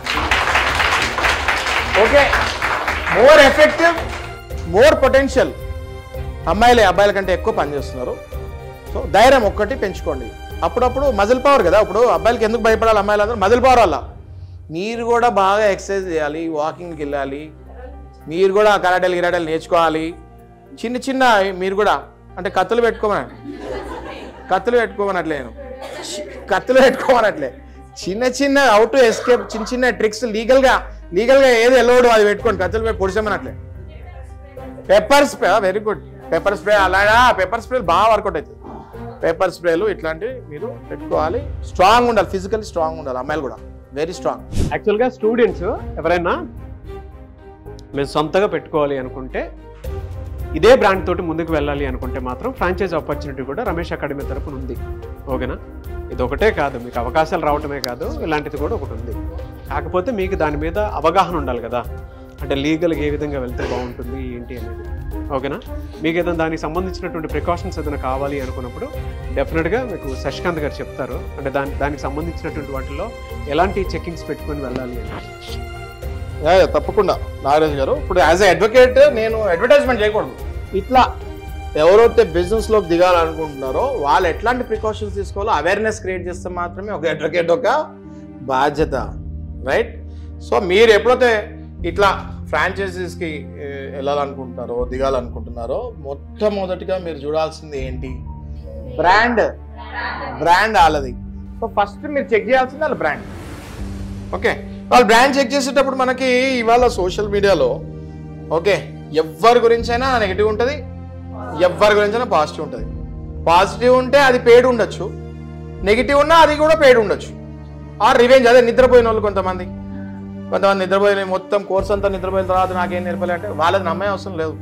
okay more effective more potential అమ్మాయిలే అబ్బాయిల కంటే ఎక్కువ పనిచేస్తున్నారు సో ధైర్యం ఒక్కటి పెంచుకోండి అప్పుడప్పుడు మజిల్ పవర్ కదా ఇప్పుడు అబ్బాయిలకి ఎందుకు భయపడాలి అమ్మాయిలందరూ మజిల్ పవర్ వల్ల మీరు కూడా బాగా ఎక్సర్సైజ్ చేయాలి వాకింగ్కి వెళ్ళాలి మీరు కూడా కరాటేలు గిరాటేలు నేర్చుకోవాలి చిన్న చిన్న మీరు కూడా అంటే కత్తులు పెట్టుకోమనండి కత్తులు పెట్టుకోమనట్లే నేను చి- కత్తులు పెట్టుకోమనట్లే చిన్న చిన్న అవుట్ టు ఎస్కేప్ చిన్న చిన్న ట్రిక్స్ లీగల్గా లీగల్గా ఏది ఎల్లవడు అది పెట్టుకోండి కత్తులు పెట్టి పొడిచామనట్లే pepper spray very good pepper spray అలాగా పెప్పర్ స్ప్రే బాగా వర్కౌట్ అవుతుంది పేపర్ స్ప్రేలు ఇట్లాంటివి మీరు పెట్టుకోవాలి స్ట్రాంగ్ ఉండాలి ఫిజికల్ స్ట్రాంగ్ ఉండాలి అమ్మాయిలు కూడా వెరీ స్ట్రాంగ్ యాక్చువల్గా స్టూడెంట్స్ ఎవరైనా మేము సొంతగా పెట్టుకోవాలి అనుకుంటే ఇదే బ్రాండ్ తోటి ముందుకు వెళ్ళాలి అనుకుంటే మాత్రం ఫ్రాంచైజ్ ఆపర్చునిటీ కూడా రమేష్ అకాడమీ తరపున ఉంది ఓకేనా ఇది ఒకటే కాదు మీకు అవకాశాలు రావటమే కాదు ఇలాంటిది కూడా ఒకటి ఉంది కాకపోతే మీకు దాని మీద అవగాహన ఉండాలి కదా అంటే లీగల్గా ఏ విధంగా వెళ్తే బాగుంటుంది ఏంటి అనేది ఓకేనా మీకు ఏదైనా దానికి సంబంధించినటువంటి ప్రికాషన్స్ ఏదైనా కావాలి అనుకున్నప్పుడు డెఫినెట్గా మీకు శశికాంత్ గారు చెప్తారు అంటే దాని దానికి సంబంధించినటువంటి వాటిలో ఎలాంటి చెకింగ్స్ పెట్టుకొని వెళ్ళాలి అని యా, యా, తప్పకుండా నాగరాజ్ గారు ఇప్పుడు యాజ్ ఎ అడ్వకేట్ నేను అడ్వర్టైజ్మెంట్ చేయకూడదు ఇట్లా ఎవరైతే బిజినెస్ లోకి దిగాలనుకుంటున్నారో వాళ్ళు ఎట్లాంటి ప్రికాషన్స్ తీసుకోవాలో అవేర్నెస్ క్రియేట్ చేస్తే మాత్రమే ఒక అడ్వకేట్ ఒక బాధ్యత రైట్ సో మీరు ఎప్పుడైతే ఇట్లా ఫ్రాంచైజీస్కి వెళ్ళాలనుకుంటున్నారో దిగాలనుకుంటున్నారో మొట్టమొదటిగా మీరు చూడాల్సింది ఏంటి బ్రాండ్ బ్రాండ్ వాళ్ళది సో ఫస్ట్ మీరు చెక్ చేయాల్సింది వాళ్ళ బ్రాండ్ ఓకే వాళ్ళు బ్రాండ్ చెక్ చేసేటప్పుడు మనకి ఇవాళ సోషల్ మీడియాలో ఓకే ఎవరి గురించైనా నెగిటివ్ ఉంటుంది ఎవరి గురించైనా పాజిటివ్ ఉంటుంది పాజిటివ్ ఉంటే అది పేడ్ ఉండొచ్చు నెగిటివ్ ఉన్నా అది కూడా పేడ్ ఉండొచ్చు ఆ రివెంజ్ అదే నిద్రపోయిన వాళ్ళు కొంతమంది కొంతమంది నిద్రపోయిన మొత్తం కోర్స్ అంతా నిద్రపోయిన తర్వాత నాకేం నేర్పలే అంటే వాళ్ళది నమ్మే అవసరం లేదు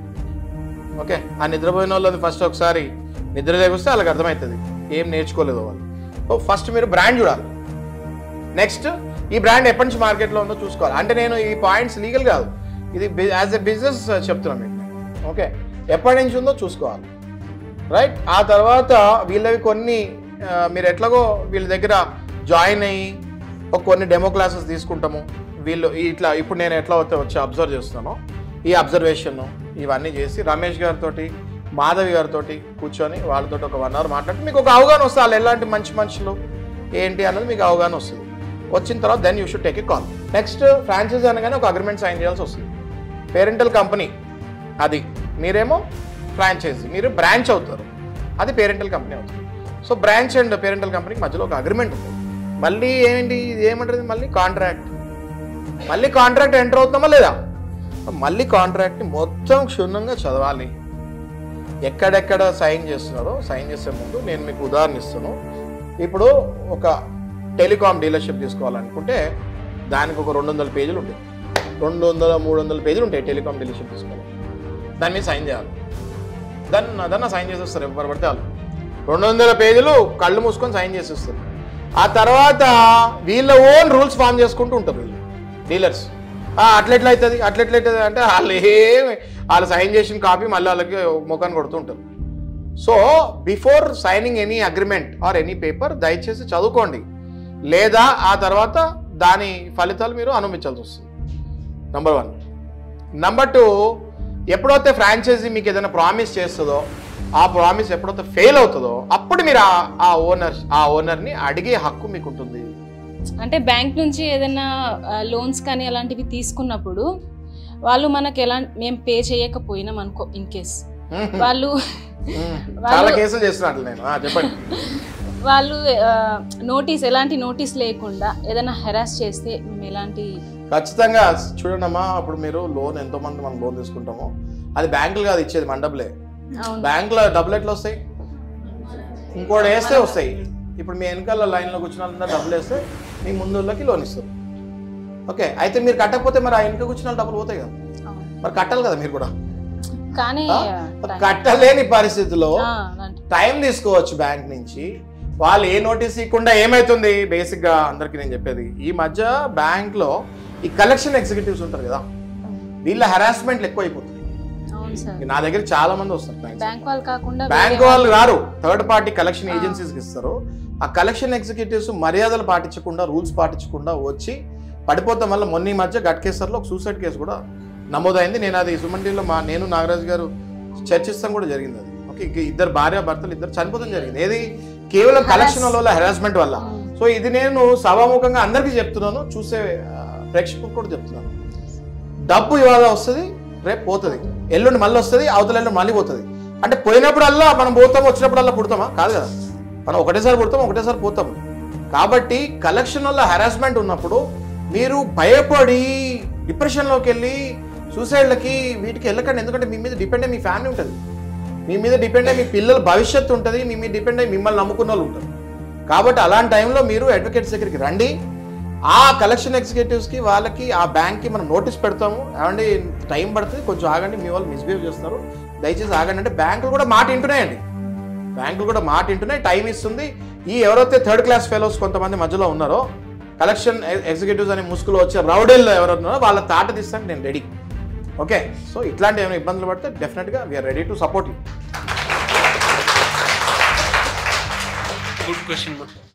ఓకే ఆ నిద్రపోయిన వాళ్ళది ఫస్ట్ ఒకసారి నిద్ర లేకొస్తే వాళ్ళకి అర్థమవుతుంది ఏం నేర్చుకోలేదు వాళ్ళు సో ఫస్ట్ మీరు బ్రాండ్ చూడాలి నెక్స్ట్ ఈ బ్రాండ్ ఎప్పటి నుంచి మార్కెట్లో ఉందో చూసుకోవాలి అంటే నేను ఈ పాయింట్స్ లీగల్ కాదు ఇది యాజ్ ఎ బిజినెస్ చెప్తున్నాను మీకు ఓకే ఎప్పటి నుంచి ఉందో చూసుకోవాలి రైట్ ఆ తర్వాత వీళ్ళవి కొన్ని ఆ, మీరు ఎట్లాగో వీళ్ళ దగ్గర జాయిన్ అయ్యి ఒక కొన్ని డెమో క్లాసెస్ తీసుకుంటాము వీళ్ళు ఈ ఇట్లా ఇప్పుడు నేను ఎట్లా వస్తే వచ్చి అబ్జర్వ్ చేస్తున్నానో ఈ అబ్జర్వేషన్ ఇవన్నీ చేసి రమేష్ గారితో మాధవి గారితో కూర్చొని వాళ్ళతో ఒక వన్ అవర్ మాట్లాడి మీకు ఒక అవగాహన వస్తుంది వాళ్ళు ఎలాంటి మంచి మనుషులు ఏంటి అన్నది మీకు అవగాహన వస్తుంది వచ్చిన తర్వాత then you should take a call next franchise అనగానే ఒక అగ్రిమెంట్ సైన్ చేయాల్సి వస్తుంది పేరెంటల్ కంపెనీ అది మీరేమో ఫ్రాంచైజీ మీరు బ్రాంచ్ అవుతారు అది పేరెంటల్ కంపెనీ అవుతుంది సో బ్రాంచ్ అండ్ పేరెంటల్ కంపెనీకి మధ్యలో ఒక అగ్రిమెంట్ ఉంటుంది మళ్ళీ ఏంటి ఇది ఏమంటుంది మళ్ళీ కాంట్రాక్ట్ మళ్ళీ కాంట్రాక్ట్ ఎంటర్ అవుతామా లేదా మళ్ళీ కాంట్రాక్ట్ని మొత్తం క్షుణ్ణంగా చదవాలి ఎక్కడెక్కడ సైన్ చేస్తున్నారో సైన్ చేసే ముందు నేను మీకు ఉదాహరణ ఇస్తాను ఇప్పుడు ఒక టెలికాం డీలర్షిప్ తీసుకోవాలనుకుంటే దానికి ఒక రెండు వందల పేజీలు ఉంటాయి రెండు వందల మూడు వందల పేజీలు ఉంటాయి టెలికాం డీలర్షిప్ తీసుకోవాలి దాని మీద సైన్ చేయాలి దాన్ని దాన్ని సైన్ చేసేస్తారు ఎవరు పడితే వాళ్ళు రెండు వందల పేజీలు కళ్ళు మూసుకొని సైన్ చేసేస్తారు ఆ తర్వాత వీళ్ళ ఓన్ రూల్స్ ఫామ్ చేసుకుంటూ ఉంటారు వీళ్ళు డీలర్స్ అట్లెట్లా అవుతుంది అట్లెట్లా అవుతుంది అంటే వాళ్ళు ఏమి వాళ్ళు సైన్ చేసిన కాపీ మళ్ళీ వాళ్ళకి ముఖాన్ని కొడుతూ ఉంటారు so before signing any agreement or any paper దయచేసి చదువుకోండి లేదా ఆ తర్వాత దాని ఫలితాలు మీరు అనుభవించాల్సి వస్తుంది నంబర్ వన్ నంబర్ టూ ఎప్పుడైతే ఫ్రాంచైజీ మీకు ఏదైనా ప్రామిస్ చేస్తుందో ఆ ప్రామిస్ ఎప్పుడైతే ఫెయిల్ అవుతుందో అప్పుడు మీరు ఆ- ఆ ఓనర్ ఆ ఓనర్ని అడిగే హక్కు మీకు ఉంటుంది అంటే బ్యాంక్ నుంచి ఏదైనా లోన్స్ కానీ అలాంటివి తీసుకున్నప్పుడు వాళ్ళు మనకి ఎలా మేము పే చేయకపోయినాం అనుకో ఇన్ కేస్ వాళ్ళు చాలా వాళ్ళు కేసులు చేస్తున్నట్లు నేను ఆ, చెప్పండి వాళ్ళు నోటీస్ ఎలాంటి నోటీస్ లేకుండా ఏదైనా హెరాస్ చేస్తే మేము ఎలాంటి ఖచ్చితంగా చూడండమ్మా అప్పుడు మీరు లోన్ ఎంతో మంది మనం లోన్ తీసుకుంటామో అది బ్యాంకులు కాదు ఇచ్చేది మన డబ్బులే అవును బ్యాంకులో డబ్బులు ఎట్లా వస్తాయి ఇంకోటి వేస్తే వస్తాయి ఇప్పుడు మీ వెనకాల లైన్లో కూర్చున్న వాళ్ళందరూ డబ్బులు వేస్తే మీ ముందు వాళ్ళకి లోన్ ఇస్తారు ఓకే అయితే మీరు కట్టకపోతే మరి ఆ వెనక కూర్చున్న వాళ్ళు డబ్బులు పోతాయి కదా అవును. మరి కట్టాలి కదా మీరు కూడా కానీ ఆ? time- కట్టలేని పరిస్థితిలో ఆ, అలాంటి టైం తీసుకోవచ్చు బ్యాంక్ నుంచి వాళ్ళు ఏ నోటీస్ ఇవ్వకుండా ఏమైతుంది బేసిక్ గా అందరికి నేను చెప్పేది ఈ మధ్య బ్యాంక్ లో ఈ కలెక్షన్ ఎగ్జిక్యూటివ్స్ ఉంటారు కదా వీళ్ళ హెరాస్మెంట్లు ఎక్కువ అయిపోతుంది అవును సార్ నా దగ్గర చాలా మంది వస్తారు clients. బ్యాంక్ వాళ్ళు కాకుండా బ్యాంక్ వేరే వాళ్ళు రారు థర్డ్ పార్టీ కలెక్షన్ ఆ. ఏజెన్సీస్కి ఇస్తారు ఆ కలెక్షన్ ఎగ్జిక్యూటివ్స్ మర్యాదలు పాటించకుండా రూల్స్ పాటించకుండా వచ్చి పడిపోతాం వల్ల మొన్న ఈ మధ్య గట్కేసర్లో ఒక సూసైడ్ కేసు కూడా నమోదైంది నేను అది సుమన్ టీవీలో మా నేను నాగరాజు గారు చర్చిస్తాం కూడా జరిగింది అది ఓకే ఇంక ఇద్దరు భార్య భర్తలు ఇద్దరు చనిపోతాం జరిగింది ఏది కేవలం కలెక్షన్ వల్ల హెరాస్మెంట్ వల్ల సో ఇది నేను సభాముఖంగా అందరికీ చెప్తున్నాను చూసే ఆ, ప్రేక్షకులకు కూడా చెప్తున్నాను డబ్బు ఇవాళ వస్తుంది రేపు పోతుంది ఎల్లుండి మళ్ళీ వస్తుంది అవతల ఎల్లుండి మళ్ళీ పోతుంది అంటే పోయినప్పుడల్లా మనం పోతాం వచ్చినప్పుడల్లా పుడతామా కాదు కదా మనం ఒకటేసారి పుడతాం ఒకటేసారి పోతాం కాబట్టి కలెక్షన్ వల్ల హెరాస్మెంట్ ఉన్నప్పుడు మీరు భయపడి డిప్రెషన్లోకి వెళ్ళి సూసైడ్లకి వీటికి వెళ్ళకండి ఎందుకంటే మీ మీద డిపెండ్ అయ్యి మీ ఫ్యామిలీ ఉంటుంది మీ మీద డిపెండ్ అయ్యి మీ పిల్లల భవిష్యత్తు ఉంటుంది మీ మీద డిపెండ్ అయ్యి మిమ్మల్ని నమ్ముకున్న వాళ్ళు ఉంటారు కాబట్టి అలాంటి టైంలో మీరు అడ్వకేట్స్ దగ్గరికి రండి ఆ కలెక్షన్ ఎగ్జిక్యూటివ్స్కి వాళ్ళకి ఆ బ్యాంక్కి మనం నోటీస్ పెడతాము ఏమండి టైం పడుతుంది కొంచెం ఆగండి మీ వాళ్ళు మిస్బిహేవ్ చేస్తున్నారు దయచేసి ఆగండి అంటే బ్యాంకులు కూడా మాట వింటున్నాయండి బ్యాంకులు కూడా మాట వింటున్నాయి టైం ఇస్తుంది ఈ ఎవరైతే థర్డ్ క్లాస్ ఫెలోస్ కొంతమంది మధ్యలో ఉన్నారో కలెక్షన్ ఎగ్జిక్యూటివ్స్ అనే ముసుగులో వచ్చే రౌడీలు ఎవరు ఉన్నారో వాళ్ళ తాట తీస్తానికి నేను రెడీ ఓకే సో ఇట్లాంటి ఏమైనా ఇబ్బందులు పడితే డెఫినెట్గా we are ready to support you good question